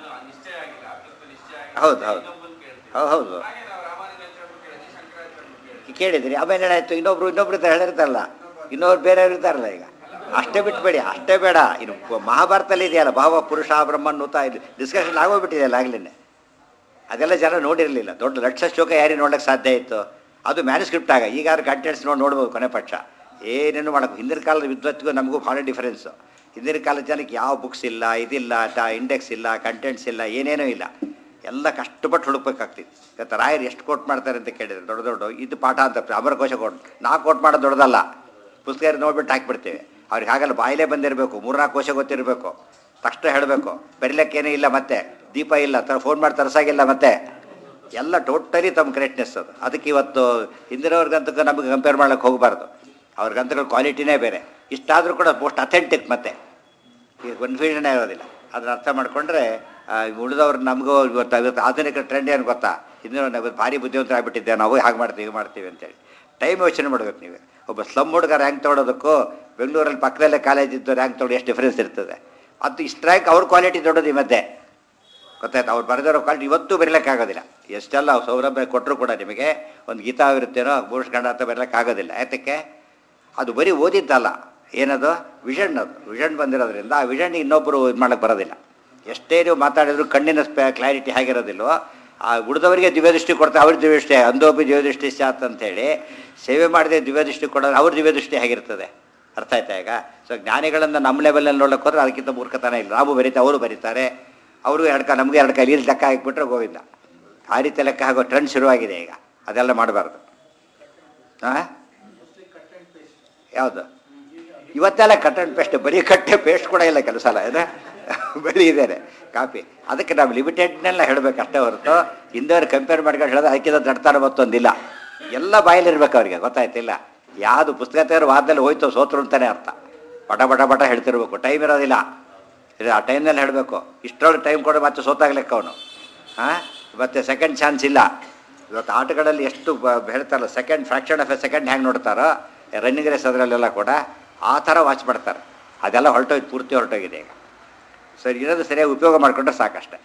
ಹೌದು ಹೌದು ಹೌದು ಹೌದು ಕೇಳಿದ್ರಿ ಆಮೇಲೆ ಏನಾಯ್ತು ಇನ್ನೊಬ್ರು ಇನ್ನೊಬ್ರು ಇರ್ತಾರೆ ಹೇಳಿರ್ತಾರಲ್ಲ ಇನ್ನೊಬ್ರು ಬೇರೆಯವ್ರು ಇರ್ತಾರಲ್ಲ ಈಗ ಅಷ್ಟೇ ಬಿಟ್ಬೇಡಿ ಅಷ್ಟೇ ಬೇಡ ಇನ್ನು ಮಹಾಭಾರತದಲ್ಲಿ ಇದೆಯಲ್ಲ ಭಾವ ಪುರುಷ ಬ್ರಹ್ಮನ್ನುತ ಇದು ಡಿಸ್ಕಷನ್ ಆಗೋಗ್ಬಿಟ್ಟಿದೆಯಲ್ಲ ಆಗ್ಲೇ ಅದೆಲ್ಲ ಜನ ನೋಡಿರಲಿಲ್ಲ ದೊಡ್ಡ ಲಕ್ಷ ಶ್ಲೋಕ ಯಾರಿಗೆ ನೋಡ್ಲಿಕ್ಕೆ ಸಾಧ್ಯ ಇತ್ತು ಅದು ಮ್ಯಾನುಸ್ಕ್ರಿಪ್ಟ್ ಆಗ ಈಗ ಯಾರು ಕಂಟೆಂಟ್ಸ್ ನೋಡಿ ನೋಡ್ಬೋದು ಕೊನೆ ಪಕ್ಷ ಏನೇನು ಮಾಡೋದು ಹಿಂದಿನ ಕಾಲದ ವಿದ್ವತ್ಗೂ ನಮಗೂ ಭಾಳ ಡಿಫರೆನ್ಸು ಹಿಂದಿನ ಕಾಲದ ಜನಕ್ಕೆ ಯಾವ ಬುಕ್ಸ್ ಇಲ್ಲ ಇದಿಲ್ಲ ಟ ಇಂಡೆಕ್ಸ್ ಇಲ್ಲ ಕಂಟೆಂಟ್ಸ್ ಇಲ್ಲ ಏನೇನೂ ಇಲ್ಲ ಎಲ್ಲ ಕಷ್ಟಪಟ್ಟು ಹುಡುಕ್ಬೇಕಾಗ್ತಿತ್ತು ಇವತ್ತು ರಾಯರು ಎಷ್ಟು ಕೋಟ್ ಮಾಡ್ತಾರೆ ಅಂತ ಕೇಳಿದ್ರು ದೊಡ್ಡ ದೊಡ್ಡ ಇದು ಪಾಠ ಅಂತ ಅಮರಕೋಶ ಕೋಟ್ ನಾ ಕೋಟ್ ಮಾಡೋದು ದೊಡ್ಡದಲ್ಲ ಪುಸ್ತಕ ನೋಡ್ಬಿಟ್ಟು ಹಾಕಿಬಿಡ್ತೇವೆ ಅವ್ರಿಗೆ ಹಾಗಲ್ಲ ಬಾಯಿಲೇ ಬಂದಿರಬೇಕು ಮೂರ್ನಾಲ್ಕು ಕೋಶ ಗೊತ್ತಿರಬೇಕು ತಕ್ಷಣ ಹೇಳಬೇಕು ಬರಿಲಿಕ್ಕೇನೂ ಇಲ್ಲ ಮತ್ತೆ ದೀಪ ಇಲ್ಲ ತರ ಫೋನ್ ಮಾಡಿ ತರಿಸಾಗಿಲ್ಲ ಮತ್ತೆ ಎಲ್ಲ ಟೋಟಲಿ ತಮ್ಮ ಕರೆಕ್ಟ್ನೆಸ್ ಅದು ಅದಕ್ಕೆ ಇವತ್ತು ಹಿಂದಿನವ್ರಿಗಂತೂ ನಮಗೆ ಕಂಪೇರ್ ಮಾಡ್ಲಿಕ್ಕೆ ಹೋಗಬಾರ್ದು ಅವ್ರ ಗ್ರಂಥಗಳ ಕ್ವಾಲಿಟಿನೇ ಬೇರೆ ಇಷ್ಟಾದರೂ ಕೂಡ ಮೋಸ್ಟ್ ಅಥೆಂಟಿಕ್ ಮತ್ತೆ ಈಗ ಕನ್ಫ್ಯೂಷನ್ ಇರೋದಿಲ್ಲ ಅದನ್ನ ಅರ್ಥ ಮಾಡಿಕೊಂಡ್ರೆ ಉಳಿದವ್ರು ನಮಗೂ ಇವತ್ತು ಇವತ್ತು ಆಧುನಿಕ ಟ್ರೆಂಡ್ ಏನು ಗೊತ್ತಾ ಹಿಂದಿನ ನಾವು ಭಾರಿ ಬುದ್ಧಿವಂತರ ಆಗ್ಬಿಟ್ಟಿದ್ದೆ ನಾವು ಹಾಗೆ ಮಾಡ್ತೀವಿ ಹೀಗೆ ಮಾಡ್ತೀವಿ ಅಂತೇಳಿ ಟೈಮ್ ಯೋಚನೆ ಮಾಡ್ಬೇಕು ನೀವು ಒಬ್ಬ ಸ್ಲಮ್ ಹುಡುಗ ರ್ಯಾಂಕ್ ತೊಗೊಳೋದಕ್ಕೂ ಬೆಂಗಳೂರಲ್ಲಿ ಪಕ್ಕದಲ್ಲೇ ಕಾಲೇಜ್ ಇದ್ದು ರ್ಯಾಂಕ್ ತೊಗೊಳ್ಳೋ ಎಷ್ಟು ಡಿಫ್ರೆನ್ಸ್ ಇರ್ತದೆ ಅದು ಇಷ್ಟು ರ್ಯಾಂಕ್ ಅವ್ರ ಕ್ವಾಲಿಟಿ ದೊಡ್ಡದು ಈ ಮಧ್ಯೆ ಗೊತ್ತಾಯ್ತು ಅವ್ರು ಬರೆದಿರೋ ಕ್ವಾಲಿಟಿ ಇವತ್ತು ಬರೀಲಿಕ್ಕಾಗೋದಿಲ್ಲ ಎಷ್ಟೆಲ್ಲ ಸೌಲಭ್ಯ ಕೊಟ್ಟರು ಕೂಡ ನಿಮಗೆ ಒಂದು ಗೀತಾವಿರುತ್ತೇನೋ ಪುರುಷ ಗಂಡ ಅಂತ ಬರೀಲಿಕ್ಕಾಗೋದಿಲ್ಲ ಯಾತಕ್ಕೆ ಅದು ಬರೀ ಓದಿದ್ದಲ್ಲ ಏನದು ವಿಷನ್ ಅದು ವಿಷನ್ ಬಂದಿರೋದ್ರಿಂದ ಆ ವಿಷನ್ ಇನ್ನೊಬ್ಬರು ಇದು ಮಾಡೋಕ್ಕೆ ಬರೋದಿಲ್ಲ ಎಷ್ಟೇ ನೀವು ಮಾತಾಡಿದ್ರು ಕಣ್ಣಿನ ಸ್ಪ ಕ್ಲಾರಿಟಿ ಹೇಗಿರೋದಿಲ್ವೋ ಆ ಉಳಿದವರಿಗೆ ದಿವ್ಯದೃಷ್ಟಿ ಕೊಡ್ತಾರೆ ಅವ್ರ ದಿವ್ಯದೃಷ್ಟಿ ಅಂದೋಪಿ ದಿವ್ಯದೃಷ್ಟಿ ಸ್ಯಾತ್ ಅಂತೇಳಿ ಸೇವೆ ಮಾಡದೆ ದಿವ್ಯದೃಷ್ಟಿ ಕೊಡೋದು ಅವ್ರ ದಿವ್ಯದೃಷ್ಟಿ ಹೇಗಿರ್ತದೆ ಅರ್ಥ ಆಯ್ತಾ ಈಗ ಸೊ ಜ್ಞಾನಿಗಳನ್ನು ನಮ್ಮ ಲೆವೆಲಲ್ಲಿ ನೋಡೋಕೆ ಹೋದ್ರೆ ಅದಕ್ಕಿಂತ ಮೂರ್ಖತನ ಇಲ್ಲ ನಾವು ಬರೀತಾ ಅವರು ಬರೀತಾರೆ ಅವರು ಎರಡು ಕಾಲ ನಮಗೆ ಎರಡು ಕಾಲ ಇಲ್ಲಿ ಲೆಕ್ಕ ಹಾಕಿಬಿಟ್ರೆ ಗೋವಿಂದ ಆ ರೀತಿ ಲೆಕ್ಕ ಹಾಕೋ ಟ್ರೆಂಡ್ ಶುರುವಾಗಿದೆ ಈಗ ಅದೆಲ್ಲ ಮಾಡಬಾರ್ದು ಹಾಂ ಯಾವುದು ಇವತ್ತೆಲ್ಲ ಕಟ್ ಆ್ಯಂಡ್ ಪೇಸ್ಟ್ ಬರೀ ಕಟ್ಟೆ ಪೇಸ್ಟ್ ಕೂಡ ಇಲ್ಲ ಕೆಲಸ ಅಲ್ಲ ಇದೆ ಬರೀ ಇದ್ದೇನೆ ಕಾಪಿ ಅದಕ್ಕೆ ನಾವು ಲಿಮಿಟೆಡ್ನೆಲ್ಲ ಹೇಳಬೇಕು ಅಷ್ಟೇ ಹೊರತು ಹಿಂದವ್ರು ಕಂಪೇರ್ ಮಾಡ್ಕೊಂಡು ಹೇಳೋದು ಅದಕ್ಕಿಂತ ದಡ್ತಾರ ಮತ್ತೊಂದಿಲ್ಲ ಎಲ್ಲ ಬಾಯಲ್ಲಿರ್ಬೇಕು ಅವ್ರಿಗೆ ಗೊತ್ತಾಯ್ತಿಲ್ಲ ಯಾವುದು ಪುಸ್ತಕ ತೆಗೆದು ವಾದದಲ್ಲಿ ಹೋಯ್ತು ಸೋತ್ರು ಅಂತಾನೆ ಅರ್ಥ ಪಟ ಪಟ ಪಟ ಹೇಳ್ತಿರ್ಬೇಕು ಟೈಮ್ ಇರೋದಿಲ್ಲ ಇದು ಆ ಟೈಮ್ನಲ್ಲಿ ಹೇಳಬೇಕು ಇಷ್ಟರೊಳಗೆ ಟೈಮ್ ಕೊಡು ಮತ್ತೆ ಸೋತಾಗ್ಲಿಕ್ಕ ಅವನು ಹಾಂ ಮತ್ತೆ ಸೆಕೆಂಡ್ ಚಾನ್ಸ್ ಇಲ್ಲ ಇವತ್ತು ಆಟಗಳಲ್ಲಿ ಎಷ್ಟು ಬ- ಹೇಳ್ತಾರಲ್ಲ second fraction of a second ಹ್ಯಾಂಗೆ ನೋಡ್ತಾರೋ ರನ್ನಿಂಗ್ ರೇಸ್ ಅದರಲ್ಲೆಲ್ಲ ಕೂಡ ಆ ಥರ ವಾಚ್ ಮಾಡ್ತಾರೆ ಅದೆಲ್ಲ ಹೊರಟೋಗಿ ಪೂರ್ತಿ ಹೊರಟೋಗಿದೆ ಈಗ ಸರಿ ಇರೋದು ಸರಿಯಾಗಿ ಉಪಯೋಗ ಮಾಡಿಕೊಂಡ್ರೆ ಸಾಕಷ್ಟೆ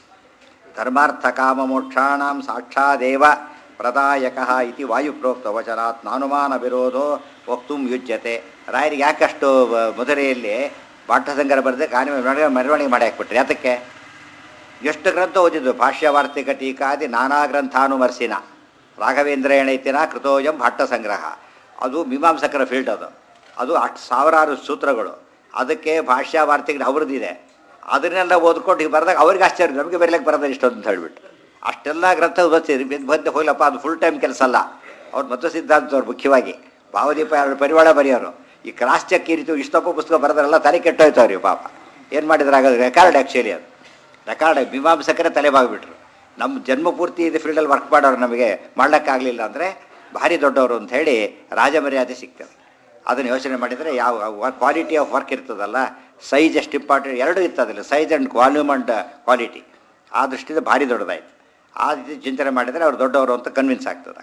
ಧರ್ಮಾರ್ಥ ಕಾಮ ಮೋಕ್ಷಾಣಂ ಸಾಕ್ಷಾದೇವ ಪ್ರದಾಯಕ ಇತಿ ವಾಯುಪ್ರೋಕ್ತ ವಚನಾತ್ ನಾನುಮಾನ ವಿರೋಧೋ ವಕ್ತು ಯುಜ್ಯತೆ ರಾಯರಿಗೆ ಯಾಕಷ್ಟು ವ- ಮಧುರೆಯಲ್ಲಿ ಪಾಠಸಂಗರ ಬರೆದು ಕಾನಿ ಮೆರವಣಿಗೆ ಮೆರವಣಿಗೆ ಮಾಡಿ ಹಾಕ್ಬಿಟ್ರಿ ಯಾತಕ್ಕೆ ಎಷ್ಟು ಗ್ರಂಥ ಓದಿದ್ದು ಭಾಷ್ಯ ವಾರ್ತಿಕ ಟೀಕಾದಿ ನಾನಾ ಗ್ರಂಥಾನುಮರ್ಸಿನ ರಾಘವೇಂದ್ರ ಎಣೈತಿನ ಕೃತೋಯಂ ಭಾಟ್ಟ ಸಂಗ್ರಹ ಅದು ಮೀಮಾಂಸಕರ ಫೀಲ್ಡ್ ಅದು ಅದು ಅಷ್ಟು ಸಾವಿರಾರು ಸೂತ್ರಗಳು ಅದಕ್ಕೆ ಭಾಷ್ಯ ವಾರ್ತಿಕ ಅವ್ರದ್ದಿದೆ ಅದನ್ನೆಲ್ಲ ಓದ್ಕೊಂಡು ಈಗ ಬರೆದಾಗ ಅವ್ರಿಗೆ ಆಶ್ಚರ್ಯ ನಮಗೆ ಬರೀಲಿಕ್ಕೆ ಬರೋದು ಇಷ್ಟೊಂದು ಅಂತ ಹೇಳ್ಬಿಟ್ಟು ಅಷ್ಟೆಲ್ಲ ಗ್ರಂಥ ಓದ್ತಿದ್ರಿ ಬಂದು ಹೋಗ್ಲಪ್ಪ ಅದು ಫುಲ್ ಟೈಮ್ ಕೆಲಸ ಅಲ್ಲ ಅವ್ರು ಮತ್ತು ಸಿದ್ಧಾಂತವ್ರು ಮುಖ್ಯವಾಗಿ ಭಾವದೀಪ ಎರಡು ಪರಿವಾಳ ಬರೆಯೋರು ಈ ಕ್ರಾಸ್ ಚೆಕ್ ಈ ರೀತಿ ಇಷ್ಟೊಪ್ಪ ಪುಸ್ತಕ ಬರೆದ್ರೆಲ್ಲ ತಲೆ ಕೆಟ್ಟೋಯ್ತು ಅವ್ರಿಗೆ ಪಾಪ ಏನು ಮಾಡಿದ್ರೆ ಆಗೋದು ರೆಕಾರ್ಡ್ ಆ್ಯಕ್ಚುಲಿ ಅದು ರೆಕಾರ್ಡ್ ಮೀಮಾಂಸಕರೇ ತಲೆ ಬಾಗ್ಬಿಟ್ರು ನಮ್ಮ ಜನ್ಮ ಪೂರ್ತಿ ಇದು ಫೀಲ್ಡಲ್ಲಿ ವರ್ಕ್ ಮಾಡೋರು ನಮಗೆ ಮಾಡ್ಲಿಕ್ಕಾಗಲಿಲ್ಲ ಅಂದರೆ ಭಾರಿ ದೊಡ್ಡವರು ಅಂತ ಹೇಳಿ ರಾಜಮರ್ಯಾದೆ ಸಿಗ್ತದೆ ಅದನ್ನು ಯೋಚನೆ ಮಾಡಿದರೆ ಯಾವ ಕ್ವಾಲಿಟಿ ಆಫ್ ವರ್ಕ್ ಇರ್ತದಲ್ಲ ಸೈಜ್ ಎಷ್ಟು ಇಂಪಾರ್ಟೆಂಟ್ ಎರಡೂ ಇರ್ತದಿಲ್ಲ size and volume and quality ಆ ದೃಷ್ಟಿಯಿಂದ ಭಾರಿ ದೊಡ್ಡದಾಯ್ತು ಆ ರೀತಿ ಚಿಂತನೆ ಮಾಡಿದರೆ ಅವ್ರು ದೊಡ್ಡವರು ಅಂತ ಕನ್ವಿನ್ಸ್ ಆಗ್ತದಾಗ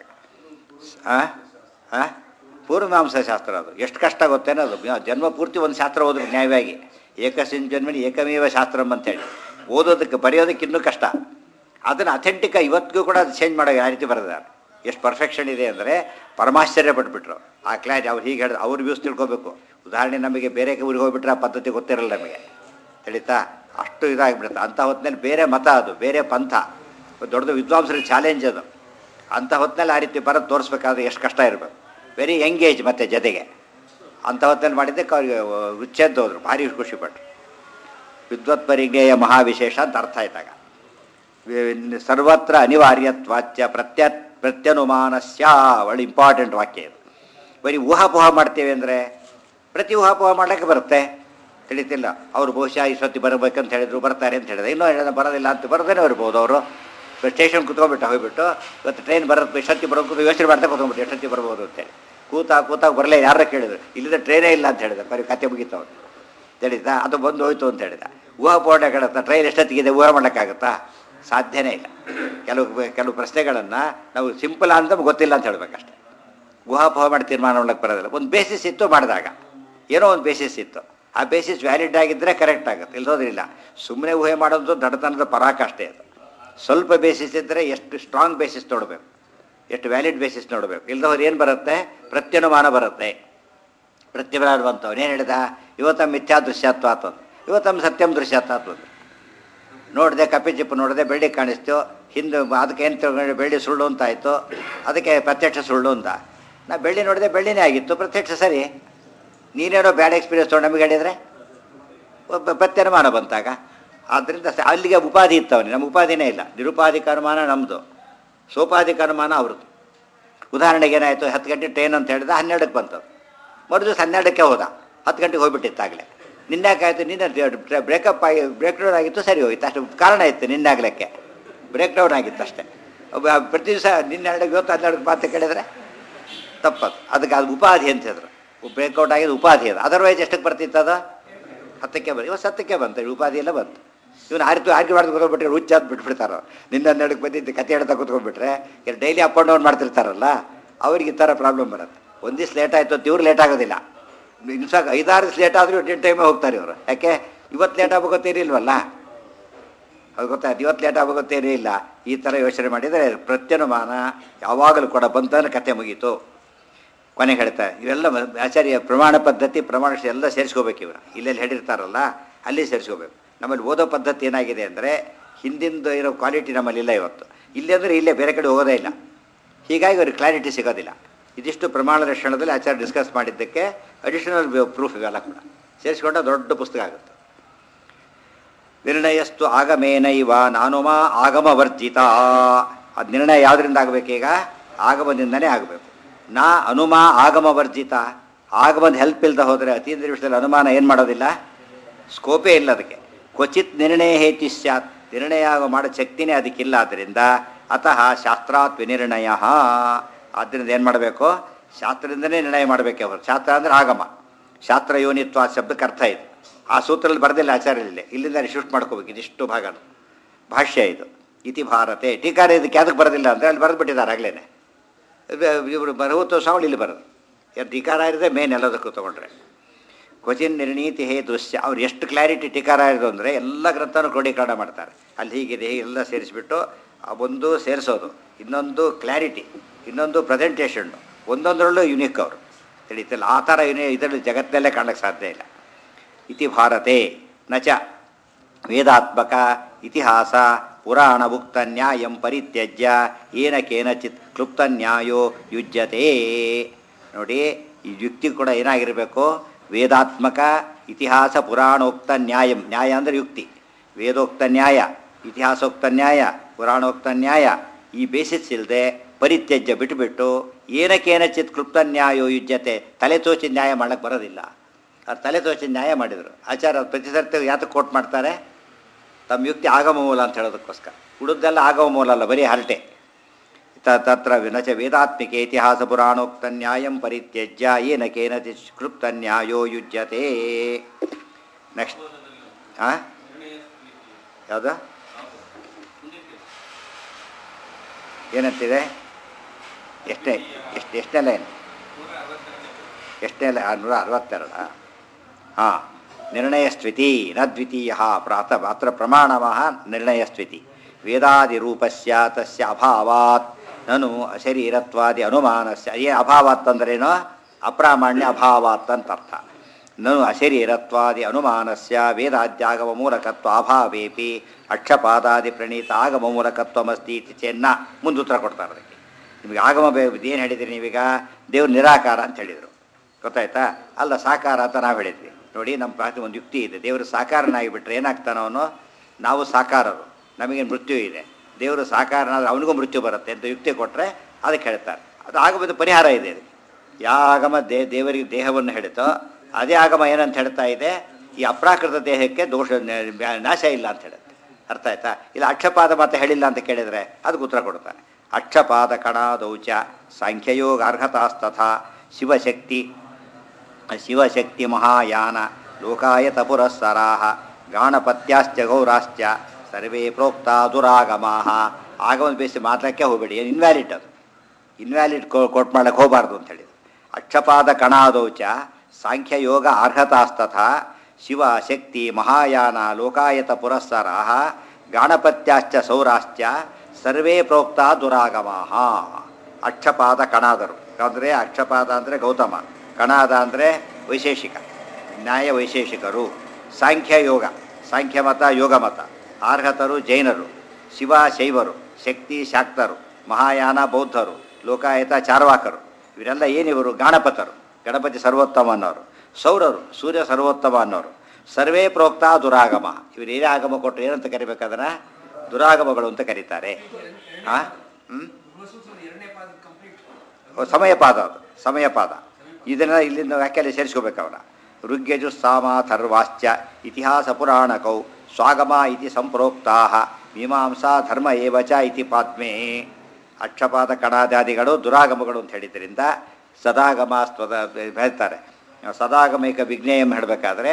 ಹಾಂ ಹಾಂ ಪೂರ್ವಮಾಂಸ ಶಾಸ್ತ್ರ ಅದು ಎಷ್ಟು ಕಷ್ಟ ಗೊತ್ತೇನೋ ಅದು ಜನ್ಮ ಪೂರ್ತಿ ಒಂದು ಶಾಸ್ತ್ರ ಓದಬೇಕು ನ್ಯಾಯವಾಗಿ ಏಕಸಿನ್ ಜನ್ಮನಿ ಏಕಮೇವ ಶಾಸ್ತ್ರಂ ಅಂತೇಳಿ ಓದೋದಕ್ಕೆ ಬರೆಯೋದಕ್ಕೆ ಇನ್ನೂ ಕಷ್ಟ ಅದನ್ನು ಅಥೆಂಟಿಕ ಇವತ್ತಿಗೂ ಕೂಡ ಅದು ಚೇಂಜ್ ಮಾಡೋ ಯಾವ ರೀತಿ ಬರೆದಿದ್ದಾರೆ ಎಷ್ಟು ಪರ್ಫೆಕ್ಷನ್ ಇದೆ ಅಂದರೆ ಪರಮಾಶ್ಚರ್ಯ ಪಟ್ಬಿಟ್ರು ಆ ಕ್ಲಾಸ್ ಅವ್ರು ಹೀಗೆ ಹೇಳಿದ್ರು ಅವ್ರ ವ್ಯೂಸ್ ತಿಳ್ಕೊಬೇಕು ಉದಾಹರಣೆ ನಮಗೆ ಬೇರೆ ಊರಿಗೆ ಹೋಗ್ಬಿಟ್ರೆ ಆ ಪದ್ಧತಿ ಗೊತ್ತಿರಲ್ಲ ನಮಗೆ ತಿಳಿತಾ ಅಷ್ಟು ಇದಾಗಿಬಿಡುತ್ತೆ ಅಂಥ ಹೊತ್ತಿನಲ್ಲಿ ಬೇರೆ ಮತ ಅದು ಬೇರೆ ಪಂಥ ದೊಡ್ಡದು ವಿದ್ವಾಂಸರ ಚಾಲೆಂಜ್ ಅದು ಅಂಥ ಹೊತ್ತಿನಲ್ಲಿ ಆ ರೀತಿ ಬರೋದು ತೋರಿಸ್ಬೇಕಾದ್ರೆ ಎಷ್ಟು ಕಷ್ಟ ಇರಬೇಕು ವೆರಿ ಎಂಗೇಜ್ ಮತ್ತೆ ಜೊತೆಗೆ ಅಂಥ ಹೊತ್ತಿನಲ್ಲಿ ಮಾಡಿದ್ದಕ್ಕೆ ಅವ್ರಿಗೆ ಉಚ್ಚೆದ್ದು ಹೋದ್ರು ಭಾರಿ ಖುಷಿಪಟ್ಟರು ವಿದ್ವತ್ ಪರಿಜ್ಞೇಯ ಮಹಾವಿಶೇಷ ಅಂತ ಅರ್ಥ ಆಯ್ತಾಗ ವಿ- ಸರ್ವತ್ರ ಅನಿವಾರ್ಯತ್ವಾಚ್ಯ ಪ್ರತ್ಯ ಪ್ರತ್ಯನುಮಾನಸ್ಯ ಒಳ್ಳೆ ಇಂಪಾರ್ಟೆಂಟ್ ವಾಕ್ಯ ಇದು ಬರೀ ಊಹಾಪೋಹ ಮಾಡ್ತೇವೆ ಅಂದರೆ ಪ್ರತಿ ಊಹಾಪೋಹ ಮಾಡಲಿಕ್ಕೆ ಬರುತ್ತೆ ತಿಳಿತಿಲ್ಲ ಅವರು ಬಹುಶಃ ಇಷ್ಟೊತ್ತಿ ಬರಬೇಕಂತ ಹೇಳಿದ್ರು ಬರ್ತಾರೆ ಅಂತ ಹೇಳಿದ್ರೆ ಇನ್ನೂ ಹೇಳಿದ್ರೆ ಬರೋದಿಲ್ಲ ಅಂತ ಬರದೇನೆ ಇರ್ಬೋದು ಅವರು ಸ್ಟೇಷನ್ ಕುತ್ಕೊಂಡ್ಬಿಟ್ಟು ಹೋಗ್ಬಿಟ್ಟು ಇವತ್ತು ಟ್ರೈನ್ ಬರೋದು ಎಷ್ಟೊತ್ತಿ ಬರೋದು ಯೋಚನೆ ಮಾಡ್ತಾ ಕುತ್ಕೊಂಡ್ಬಿಟ್ಟು ಎಷ್ಟೊತ್ತಿ ಬರ್ಬೋದು ಅಂತೇಳಿ ಕೂತ ಕೂತಾಗ ಬರಲೇ ಯಾರ ಕೇಳಿದ್ರು ಇಲ್ಲಿಂದ ಟ್ರೈನೇ ಇಲ್ಲ ಅಂತ ಹೇಳಿದ ಬರೀ ಕತೆ ಮುಗೀತವ್ರು ತಿಳಿತಾ ಅದು ಬಂದು ಹೋಯ್ತು ಅಂತ ಹೇಳಿದ ಊಹಾಪೋಹಣೆ ಕಡತ್ತ ಟ್ರೈನ್ ಎಷ್ಟೊತ್ತಿಗಿದೆ ಊಹೆ ಮಾಡೋಕ್ಕಾಗತ್ತಾ ಸಾಧ್ಯನೇ ಇಲ್ಲ ಕೆಲವು ಕೆಲವು ಪ್ರಶ್ನೆಗಳನ್ನು ನಾವು ಸಿಂಪಲ್ ಅಂತ ನಮ್ಗೆ ಗೊತ್ತಿಲ್ಲ ಅಂತ ಹೇಳ್ಬೇಕಷ್ಟೆ ಊಹಾಪೋಹ ಮಾಡಿ ತೀರ್ಮಾನ ಮಾಡ್ಲಿಕ್ಕೆ ಬರೋದಿಲ್ಲ ಒಂದು ಬೇಸಿಸ್ ಇತ್ತು ಮಾಡಿದಾಗ ಏನೋ ಒಂದು ಬೇಸಿಸ್ ಇತ್ತು ಆ ಬೇಸಿಸ್ ವ್ಯಾಲಿಡ್ ಆಗಿದ್ದರೆ ಕರೆಕ್ಟ್ ಆಗುತ್ತೆ ಇಲ್ಲದೋದ್ರಿಲ್ಲ ಸುಮ್ಮನೆ ಊಹೆ ಮಾಡೋದು ದಡತನದ ಪರಾಕಾಷ್ಠೆ ಅದು ಸ್ವಲ್ಪ ಬೇಸಿಸ್ ಇದ್ದರೆ ಎಷ್ಟು ಸ್ಟ್ರಾಂಗ್ ಬೇಸಿಸ್ ನೋಡಬೇಕು ಎಷ್ಟು ವ್ಯಾಲಿಡ್ ಬೇಸಿಸ್ ನೋಡಬೇಕು ಇಲ್ದವ್ರು ಏನು ಬರುತ್ತೆ ಪ್ರತ್ಯನುಮಾನ ಬರುತ್ತೆ ಪ್ರತ್ಯನುಮಾನ ಬಂತು ಅವನೇನು ಹೇಳಿದ ಇವತ್ತಮ್ಮ ಮಿಥ್ಯಾ ದೃಶ್ಯತ್ವ ಆತಂದು ಇವತ್ತಮ್ಮ ಸತ್ಯಂ ದೃಶ್ಯತ್ವ ಆತಂದು ನೋಡಿದೆ ಕಪ್ಪಿ ಚಿಪ್ಪು ನೋಡಿದೆ ಬೆಳ್ಳಿ ಕಾಣಿಸ್ತು ಹಿಂದೆ ಅದಕ್ಕೆ ಏನು ತಿಳ್ಕೊಂಡ್ರೆ ಬೆಳ್ಳಿ ಸುಳ್ಳು ಅಂತ ಆಯಿತು ಅದಕ್ಕೆ ಪ್ರತ್ಯಕ್ಷ ಸುಳ್ಳು ಅಂತ ನಾ ಬೆಳ್ಳಿ ನೋಡಿದೆ ಬೆಳ್ಳಿನೇ ಆಗಿತ್ತು ಪ್ರತ್ಯಕ್ಷ ಸರಿ ನೀನೇನೋ ಬ್ಯಾಡ್ ಎಕ್ಸ್ಪೀರಿಯನ್ಸ್ ತೊಗೊಂಡು ನಮಗೆ ಹೇಳಿದರೆ ಒಬ್ಬ ಪ್ರತ್ಯನುಮಾನ ಬಂತಾಗ ಆದ್ದರಿಂದ ಸ- ಅಲ್ಲಿಗೆ ಉಪಾಧಿ ಇತ್ತು ಅವನಿಗೆ ನಮ್ಮ ಉಪಾಧಿನೇ ಇಲ್ಲ ನಿರುಪಾಧಿಕ ಅನುಮಾನ ನಮ್ಮದು ಸೋಪಾಧಿಕ ಅನುಮಾನ ಅವ್ರದ್ದು ಉದಾಹರಣೆಗೆ ಏನಾಯಿತು ಹತ್ತು ಗಂಟೆ ಟ್ರೈನ್ ಅಂತ ಹೇಳಿದ ಹನ್ನೆರಡಕ್ಕೆ ಬಂತು ಮರು ದಿವಸ ಹನ್ನೆರಡಕ್ಕೆ ಹೋದ ಹತ್ತು ಗಂಟೆಗೆ ಹೋಗ್ಬಿಟ್ಟಿತ್ತಾಗಲೇ ನಿನ್ಯಾಕಾಯ್ತು ನಿನ್ನೆ ಬ್ರೇಕಪ್ ಆಗಿ ಬ್ರೇಕ್ ಡೌನ್ ಆಗಿತ್ತು ಸರಿ ಹೋಗಿತ್ತು ಅಷ್ಟು ಕಾರಣ ಇತ್ತು ನಿನ್ನೆ ಆಗ್ಲಿಕ್ಕೆ ಬ್ರೇಕ್ ಡೌನ್ ಆಗಿತ್ತು ಅಷ್ಟೇ ಒಬ್ಬ ಪ್ರತಿ ದಿವಸ ನಿನ್ನೆ ಹನ್ನೆರಡಕ್ಕೆ ಇವತ್ತು ಹನ್ನೆರಡಕ್ಕೆ ಮಾತು ಕೇಳಿದ್ರೆ ತಪ್ಪದು ಅದಕ್ಕೆ ಅದು ಉಪಾಧಿ ಅಂತ ಹೇಳಿದ್ರು ಬ್ರೇಕ್ಔಟ್ ಆಗಿದ್ದು ಉಪಾಧಿ ಅದು ಅದರ್ವೈಸ್ ಎಷ್ಟಕ್ಕೆ ಬರ್ತಿತ್ತು ಅದು ಹತ್ತಕ್ಕೆ ಬಂದು ಇವತ್ತು ಸತ್ತಕ್ಕೆ ಬಂತು ಈ ಉಪಾಧಿ ಎಲ್ಲ ಬಂತು ಇವನು ಆರಿತು ಆರ್ಗಿ ಮಾಡ್ದು ಕೂತ್ಕೊಂಡ್ಬಿಟ್ರೆ ಹುಚ್ಚಾದ್ ಬಿಟ್ಬಿಡ್ತಾರೋ ನಿನ್ನ ನಡಕ್ಕೆ ಬಂದಿದ್ದು ಕತೆ ಹೇಳ್ತಾ ಕೂತ್ಕೊಂಡ್ಬಿಟ್ರೆ ಇಲ್ಲಿ ಡೈಲಿ ಅಪ್ ಆ್ಯಂಡ್ ಡೌನ್ ಮಾಡ್ತಿರ್ತಾರಲ್ಲ ಅವ್ರಿಗೆ ಈ ಥರ ಪ್ರಾಬ್ಲಮ್ ಬರುತ್ತೆ ಒಂದು ದಿವ್ಸ ಲೇಟ್ ಆಯಿತು ಅಂತ ಇವ್ರು ಲೇಟ್ ಆಗೋದಿಲ್ಲ ಇನ್ನು ಸಾಕು ಐದಾರು ದಿವ್ಸ ಲೇಟ್ ಆದರೂ ಎಂಟು ಟೈಮೇ ಹೋಗ್ತಾರೆ ಇವರು ಯಾಕೆ ಇವತ್ತು ಲೇಟ್ ಆಗೋಗೊತ್ತೇನಿಲ್ವಲ್ಲ ಅದು ಗೊತ್ತಾ ಇವತ್ತು ಲೇಟ್ ಆಗೋಗೊತ್ತೇನೇ ಇಲ್ಲ ಈ ಥರ ಯೋಚನೆ ಮಾಡಿದರೆ ಪ್ರತ್ಯನುಮಾನ ಯಾವಾಗಲೂ ಕೂಡ ಬಂತಂದ್ರೆ ಕತೆ ಮುಗೀತು ಕೊನೆಗೆ ಹೇಳ್ತಾರೆ ಇವೆಲ್ಲ ಮ- ಆಚಾರ್ಯ ಪ್ರಮಾಣ ಪದ್ಧತಿ ಪ್ರಮಾಣ ಎಲ್ಲ ಸೇರಿಸ್ಕೋಬೇಕು ಇವರು ಇಲ್ಲೆಲ್ಲಿ ಹೇಳಿರ್ತಾರಲ್ಲ ಅಲ್ಲಿ ಸೇರಿಸ್ಕೋಬೇಕು ನಮ್ಮಲ್ಲಿ ಓದೋ ಪದ್ಧತಿ ಏನಾಗಿದೆ ಅಂದರೆ ಹಿಂದಿಂದು ಇರೋ ಕ್ವಾಲಿಟಿ ನಮ್ಮಲ್ಲಿ ಇಲ್ಲ ಇವತ್ತು ಇಲ್ಲೇ ಅಂದರೆ ಇಲ್ಲೇ ಬೇರೆ ಕಡೆ ಹೋಗೋದೇ ಇಲ್ಲ ಹೀಗಾಗಿ ಅವ್ರಿಗೆ ಕ್ಲಾರಿಟಿ ಸಿಗೋದಿಲ್ಲ ಇದಿಷ್ಟು ಪ್ರಮಾಣ ರಕ್ಷಣದಲ್ಲಿ ಆಚಾರ್ಯ ಡಿಸ್ಕಸ್ ಮಾಡಿದ್ದಕ್ಕೆ ಅಡಿಷನಲ್ ಪ್ರೂಫ್ ಇವೆಲ್ಲ ಕೂಡ ಸೇರಿಸ್ಕೊಂಡ ದೊಡ್ಡ ಪುಸ್ತಕ ಆಗುತ್ತೆ ನಿರ್ಣಯಸ್ತು ಆಗಮೇನೈವ ನಾನುಮ ಆಗಮವರ್ಜಿತ ಅದು ನಿರ್ಣಯ ಯಾವುದರಿಂದ ಆಗಬೇಕೀಗ ಆಗಮದಿಂದನೇ ಆಗಬೇಕು ನಾ ಅನುಮ ಆಗಮವರ್ಜಿತ ಆಗಮದ ಹೆಲ್ಪ್ ಇಲ್ಲದೆ ಹೋದರೆ ಅತೀಂದ್ರ ವಿಷಯದಲ್ಲಿ ಅನುಮಾನ ಏನು ಮಾಡೋದಿಲ್ಲ ಸ್ಕೋಪೇ ಇಲ್ಲ ಅದಕ್ಕೆ ಕ್ವಚಿತ್ ನಿರ್ಣಯ ಹೇತಿ ಸ್ಯಾತ್ ನಿರ್ಣಯ ಆಗೋ ಮಾಡೋ ಶಕ್ತಿನೇ ಅದಕ್ಕಿಲ್ಲ ಆದ್ದರಿಂದ ಅತಃ ಶಾಸ್ತ್ರಾತ್ ವಿನಿರ್ಣಯ ಆದ್ದರಿಂದ ಏನು ಮಾಡಬೇಕು ಶಾಸ್ತ್ರದಿಂದನೇ ನಿರ್ಣಯ ಮಾಡಬೇಕೆ ಅವರು ಶಾಸ್ತ್ರ ಅಂದರೆ ಆಗಮ ಶಾಸ್ತ್ರ ಯೋನಿತ್ವ ಆ ಶಬ್ದಕ್ಕೆ ಅರ್ಥ ಇದೆ ಆ ಸೂತ್ರದಲ್ಲಿ ಬರೆದಿಲ್ಲ ಆಚಾರ್ಯರಲ್ಲಿ ಇಲ್ಲಿಂದ ಶಿಫ್ಟ್ ಮಾಡ್ಕೋಬೇಕು ಇದಿಷ್ಟು ಭಾಗನು ಭಾಷ್ಯ ಇದು ಇತಿ ಭಾರತೆ ಟೀಕಾರ ಇದಕ್ಕೆ ಯಾವ್ದಕ್ಕೆ ಬರೋದಿಲ್ಲ ಅಂದರೆ ಅಲ್ಲಿ ಬರೆದ್ಬಿಟ್ಟಿದ್ದಾರೆ ಆಗಲೇ ಇವರು ಬರಹುತ್ತೋ ಸಾವಳಿ ಇಲ್ಲಿ ಬರೋದು ಯಾರು ಟೀಕಾರ ಇರದೆ ಮೇನ್ ಎಲ್ಲದಕ್ಕೂ ತೊಗೊಂಡ್ರೆ ಕ್ವಚಿನ್ ನಿರ್ಣೀತಿ ಹೇ ದೃಶ್ಯ ಅವ್ರು ಎಷ್ಟು ಕ್ಲಾರಿಟಿ ಟೀಕಾರ ಇರೋದು ಅಂದರೆ ಎಲ್ಲ ಗ್ರಂಥನೂ ಕ್ರೋಢೀಕರಣ ಮಾಡ್ತಾರೆ ಅಲ್ಲಿ ಹೀಗಿದೆ ಹೀಗೆಲ್ಲ ಸೇರಿಸ್ಬಿಟ್ಟು ಆ ಒಂದು ಸೇರಿಸೋದು ಇನ್ನೊಂದು ಕ್ಲಾರಿಟಿ ಇನ್ನೊಂದು ಪ್ರೆಸೆಂಟೇಷನ್ನು ಒಂದೊಂದರಲ್ಲೂ ಯುನಿಕ್ ಅವರು ತಿಳಿತಲ್ಲ ಆ ಥರ ಯುನಿ ಇದರಲ್ಲಿ ಜಗತ್ತಿನಲ್ಲೇ ಕಾಣಕ್ಕೆ ಸಾಧ್ಯ ಇಲ್ಲ ಇತಿ ಭಾರತೆ ನಚ ವೇದಾತ್ಮಕ ಇತಿಹಾಸ ಪುರಾಣ ಉಕ್ತ ನ್ಯಾಯಂ ಪರಿತ್ಯಜ್ಯ ಏನ ಕೇನಚಿತ್ ಕ್ಲುಪ್ತ ನ್ಯಾಯೋ ಯುಜ್ಯತೆ ನೋಡಿ ಈ ಯುಕ್ತಿ ಕೂಡ ಏನಾಗಿರಬೇಕು ವೇದಾತ್ಮಕ ಇತಿಹಾಸ ಪುರಾಣೋಕ್ತ ನ್ಯಾಯಂ ನ್ಯಾಯ ಅಂದರೆ ಯುಕ್ತಿ ವೇದೋಕ್ತ ನ್ಯಾಯ ಇತಿಹಾಸೋಕ್ತ ನ್ಯಾಯ ಪುರಾಣೋಕ್ತ ನ್ಯಾಯ ಈ ಬೇಸಿಸ್ ಇಲ್ಲದೆ ಪರಿತ್ಯಜ್ಯ ಬಿಟ್ಟುಬಿಟ್ಟು ಏನಕ್ಕೇನಚಿತ್ ಕ್ಲುಪ್ತ ನ್ಯಾಯೋ ಯುಜ್ಯತೆ ತಲೆ ತೋಚಿ ನ್ಯಾಯ ಮಾಡಕ್ಕೆ ಬರೋದಿಲ್ಲ ಅವ್ರು ತಲೆ ತೋಚಿ ನ್ಯಾಯ ಮಾಡಿದರು ಆಚಾರ ಅವ್ರು ಪ್ರತಿ ಸರ್ತಿ ಯಾತಕ್ಕೆ ಕೋಟ್ ಮಾಡ್ತಾರೆ ತಮ್ಮ ಯುಕ್ತಿ ಆಗಮ ಮೂಲ ಅಂತ ಹೇಳೋದಕ್ಕೋಸ್ಕರ ಉಳಿದೆಲ್ಲ ಆಗಮ ಮೂಲ ಅಲ್ಲ ಬರೀ ಹರಟೆ ತ- ತತ್ರ ವಿನಚ ವೇದಾತ್ಮಿಕೆ ಇತಿಹಾಸ ಪುರಾಣೋಕ್ತ ನ್ಯಾಯಂ ಪರಿತ್ಯಜ್ಯ ಏನ ಕೇನತಿ ಕ್ಲುಪ್ತ ನ್ಯಾಯೋ ಯುಜ್ಯತೆ ನೆಕ್ಸ್ಟ್ ಹಾಂ ಯಾವುದು ಏನಂತಿದೆ ಎಷ್ಟೇ ಎಷ್ಟು ಎಷ್ಟನೇ ಲೈನ್ ಎಷ್ಟನೇ ಲೈ ನೂರ ಅರವತ್ತೆರಡ ಹಾಂ ನಿರ್ಣಯಸ್ತ್ವಿತಿ ನ ದ್ವಿತೀಯ ಪ್ರಾತ ಅತ್ರ ಪ್ರಮಾಣಮಃ ನಿರ್ಣಯಸ್ತ್ವಿತಿ ವೇದಾದಿರೂಪಸ್ಯ ತಸ್ಯ ಅಭಾವಾತ್ ನನು ಅಶರೀರತ್ವಾದಿ ಅನುಮಾನಸ್ಯ ಏ ಅಭಾವಾತ್ ಅಂದ್ರೇನು ಅಪ್ರಾಮಾಣ್ಯ ಅಭಾವಾತ್ ಅಂತ ಅರ್ಥ ನನು ಅಶರೀರತ್ವಾದಿ ಅನುಮಾನಸ್ಯ ವೇದಾದ್ಯಾಗಮ ಮೂಲಕತ್ವ ಅಭಾವೇಪಿ ಅಕ್ಷಪಾದಾದಿ ಪ್ರಣೀತ ಆಗಮ ಮೂಲಕತ್ವಮಸ್ತಿ ಇತಿ ಚೆನ್ನ ಮುಂದೆ ಉತ್ತರ ಕೊಡ್ತಾರೆ ಅದಕ್ಕೆ ನಿಮಗೆ ಆಗಮ ಬೇ ಏನು ಹೇಳಿದ್ರಿ ನೀವೀಗ ದೇವ್ರು ನಿರಾಕಾರ ಅಂತ ಹೇಳಿದರು ಗೊತ್ತಾಯ್ತಾ ಅಲ್ಲ ಸಾಕಾರ ಅಂತ ನಾವು ಹೇಳಿದ್ವಿ ನೋಡಿ ನಮ್ಮ ಪ್ರಾತಿ ಒಂದು ಯುಕ್ತಿ ಇದೆ ದೇವರು ಸಾಕಾರನಾಗಿ ಬಿಟ್ರೆ ಏನಾಗ್ತಾನ ಅವನು ನಾವು ಸಾಕಾರರು ನಮಗೆ ಮೃತ್ಯು ಇದೆ ದೇವರು ಸಾಕಾರನಾದ್ರೆ ಅವನಿಗೂ ಮೃತ್ಯು ಬರುತ್ತೆ ಅಂತ ಯುಕ್ತಿ ಕೊಟ್ಟರೆ ಅದಕ್ಕೆ ಹೇಳ್ತಾರೆ ಅದು ಆಗಮದ ಪರಿಹಾರ ಇದೆ ಅದಕ್ಕೆ ಯಾವ ಆಗಮ ದೇ ದೇವರಿಗೆ ದೇಹವನ್ನು ಹೇಳಿತೋ ಅದೇ ಆಗಮ ಏನಂತ ಹೇಳ್ತಾ ಇದೆ ಈ ಅಪ್ರಾಕೃತ ದೇಹಕ್ಕೆ ದೋಷ ನ- ನಾಶ ಇಲ್ಲ ಅಂತ ಹೇಳುತ್ತೆ ಅರ್ಥ ಆಯ್ತಾ ಇಲ್ಲ ಅಕ್ಷಪಾದ ಮಾತ್ರ ಹೇಳಿಲ್ಲ ಅಂತ ಕೇಳಿದರೆ ಅದಕ್ಕೆ ಉತ್ತರ ಕೊಡ್ತಾರೆ ಅಕ್ಷಪಾದ ಕಣಾದೌಚ ಸಾಂಖ್ಯಯೋಗ ಅರ್ಹತಾಸ್ತಥಾ ಶಿವಶಕ್ತಿ ಶಿವಶಕ್ತಿ ಮಹಾಯಾನ ಲೋಕಾಯತ ಪುರಸ್ಸರಾಹ ಗಾಣಪತ್ಯಾಶ್ಚ ಗೌರಾಶ್ಚ ಸರ್ವೇ ಪ್ರೋಕ್ತ ದುರಾಗಮಾ ಆಗಮದ ಬೇಸಿ ಮಾತ್ರಕ್ಕೆ ಹೋಗಬೇಡಿ ಇನ್ವ್ಯಾಲಿಡ್ ಅದು ಇನ್ವ್ಯಾಲಿಡ್ ಕೋಟ್ ಮಾಡಕ್ಕೆ ಹೋಗಬಾರ್ದು ಅಂತ ಹೇಳಿದ್ರು ಅಕ್ಷಪಾದ ಕಣಾದೌಚ ಸಾಂಖ್ಯಯೋಗ ಅರ್ಹತಾಸ್ತಥ ಶಿವ ಶಕ್ತಿ ಮಹಾಯಾನ ಲೋಕಾಯತ ಪುರಸ್ಸರಾಹ ಗಾಣಪತ್ಯಾಶ್ಚ ಸೌರಾಶ್ಚ ಸರ್ವೇ ಪ್ರೋಕ್ತ ದುರಾಗಮಾ ಅಕ್ಷಪಾದ ಕಣಾದರು ಅಂದರೆ ಅಕ್ಷಪಾದ ಅಂದರೆ ಗೌತಮ ಕಣಾದ ಅಂದರೆ ವೈಶೇಷಿಕ ನ್ಯಾಯ ವೈಶೇಷಿಕರು ಸಾಂಖ್ಯ ಯೋಗ ಸಾಂಖ್ಯ ಮತ ಯೋಗ ಮತ ಆರ್ಹತರು ಜೈನರು ಶಿವ ಶೈವರು ಶಕ್ತಿ ಶಾಕ್ತರು ಮಹಾಯಾನ ಬೌದ್ಧರು ಲೋಕಾಯತ ಚಾರ್ವಾಕರು ಇವರೆಲ್ಲ ಏನಿವರು ಗಾಣಪತರು ಗಣಪತಿ ಸರ್ವೋತ್ತಮ ಅನ್ನೋರು ಸೌರರು ಸೂರ್ಯ ಸರ್ವೋತ್ತಮ ಅನ್ನೋರು ಸರ್ವೇ ಪ್ರೋಕ್ತ ದುರಾಗಮ ಇವರು ಏನೇ ಆಗಮ ಕೊಟ್ಟರು ಏನಂತ ಕರಿಬೇಕಾದ್ರೆ ದುರಾಗಮಗಳು ಅಂತ ಕರೀತಾರೆ ಹಾಂ ಹ್ಞೂ ಓ, ಸಮಯಪಾದ ಅದು ಸಮಯಪಾದ ಇದನ್ನು ಇಲ್ಲಿಂದ ವ್ಯಾಖ್ಯಾನ ಸೇರಿಸ್ಕೋಬೇಕು ಅವರ ಋಗ್ಯಜು ಸಾಮಾಥರ್ವಾಶ್ಚ ಇತಿಹಾಸ ಪುರಾಣಕೌ ಸ್ವಾಗಮ ಇತಿ ಸಂಪ್ರೋಕ್ತಾ ಮೀಮಾಂಸಾ ಧರ್ಮ ಏವಚ ಇತಿ ಪಾದ್ಮೆ ಅಕ್ಷಪಾದ ಕಣಾದಾದಿಗಳು ದುರಾಗಮಗಳು ಅಂತ ಹೇಳಿದ್ರಿಂದ ಸದಾಗಮ ಸ್ವದ ಹೇಳ್ತಾರೆ ಸದಾಗಮೈಕ ವಿಜ್ಞೇಯಂ ಹೇಳಬೇಕಾದ್ರೆ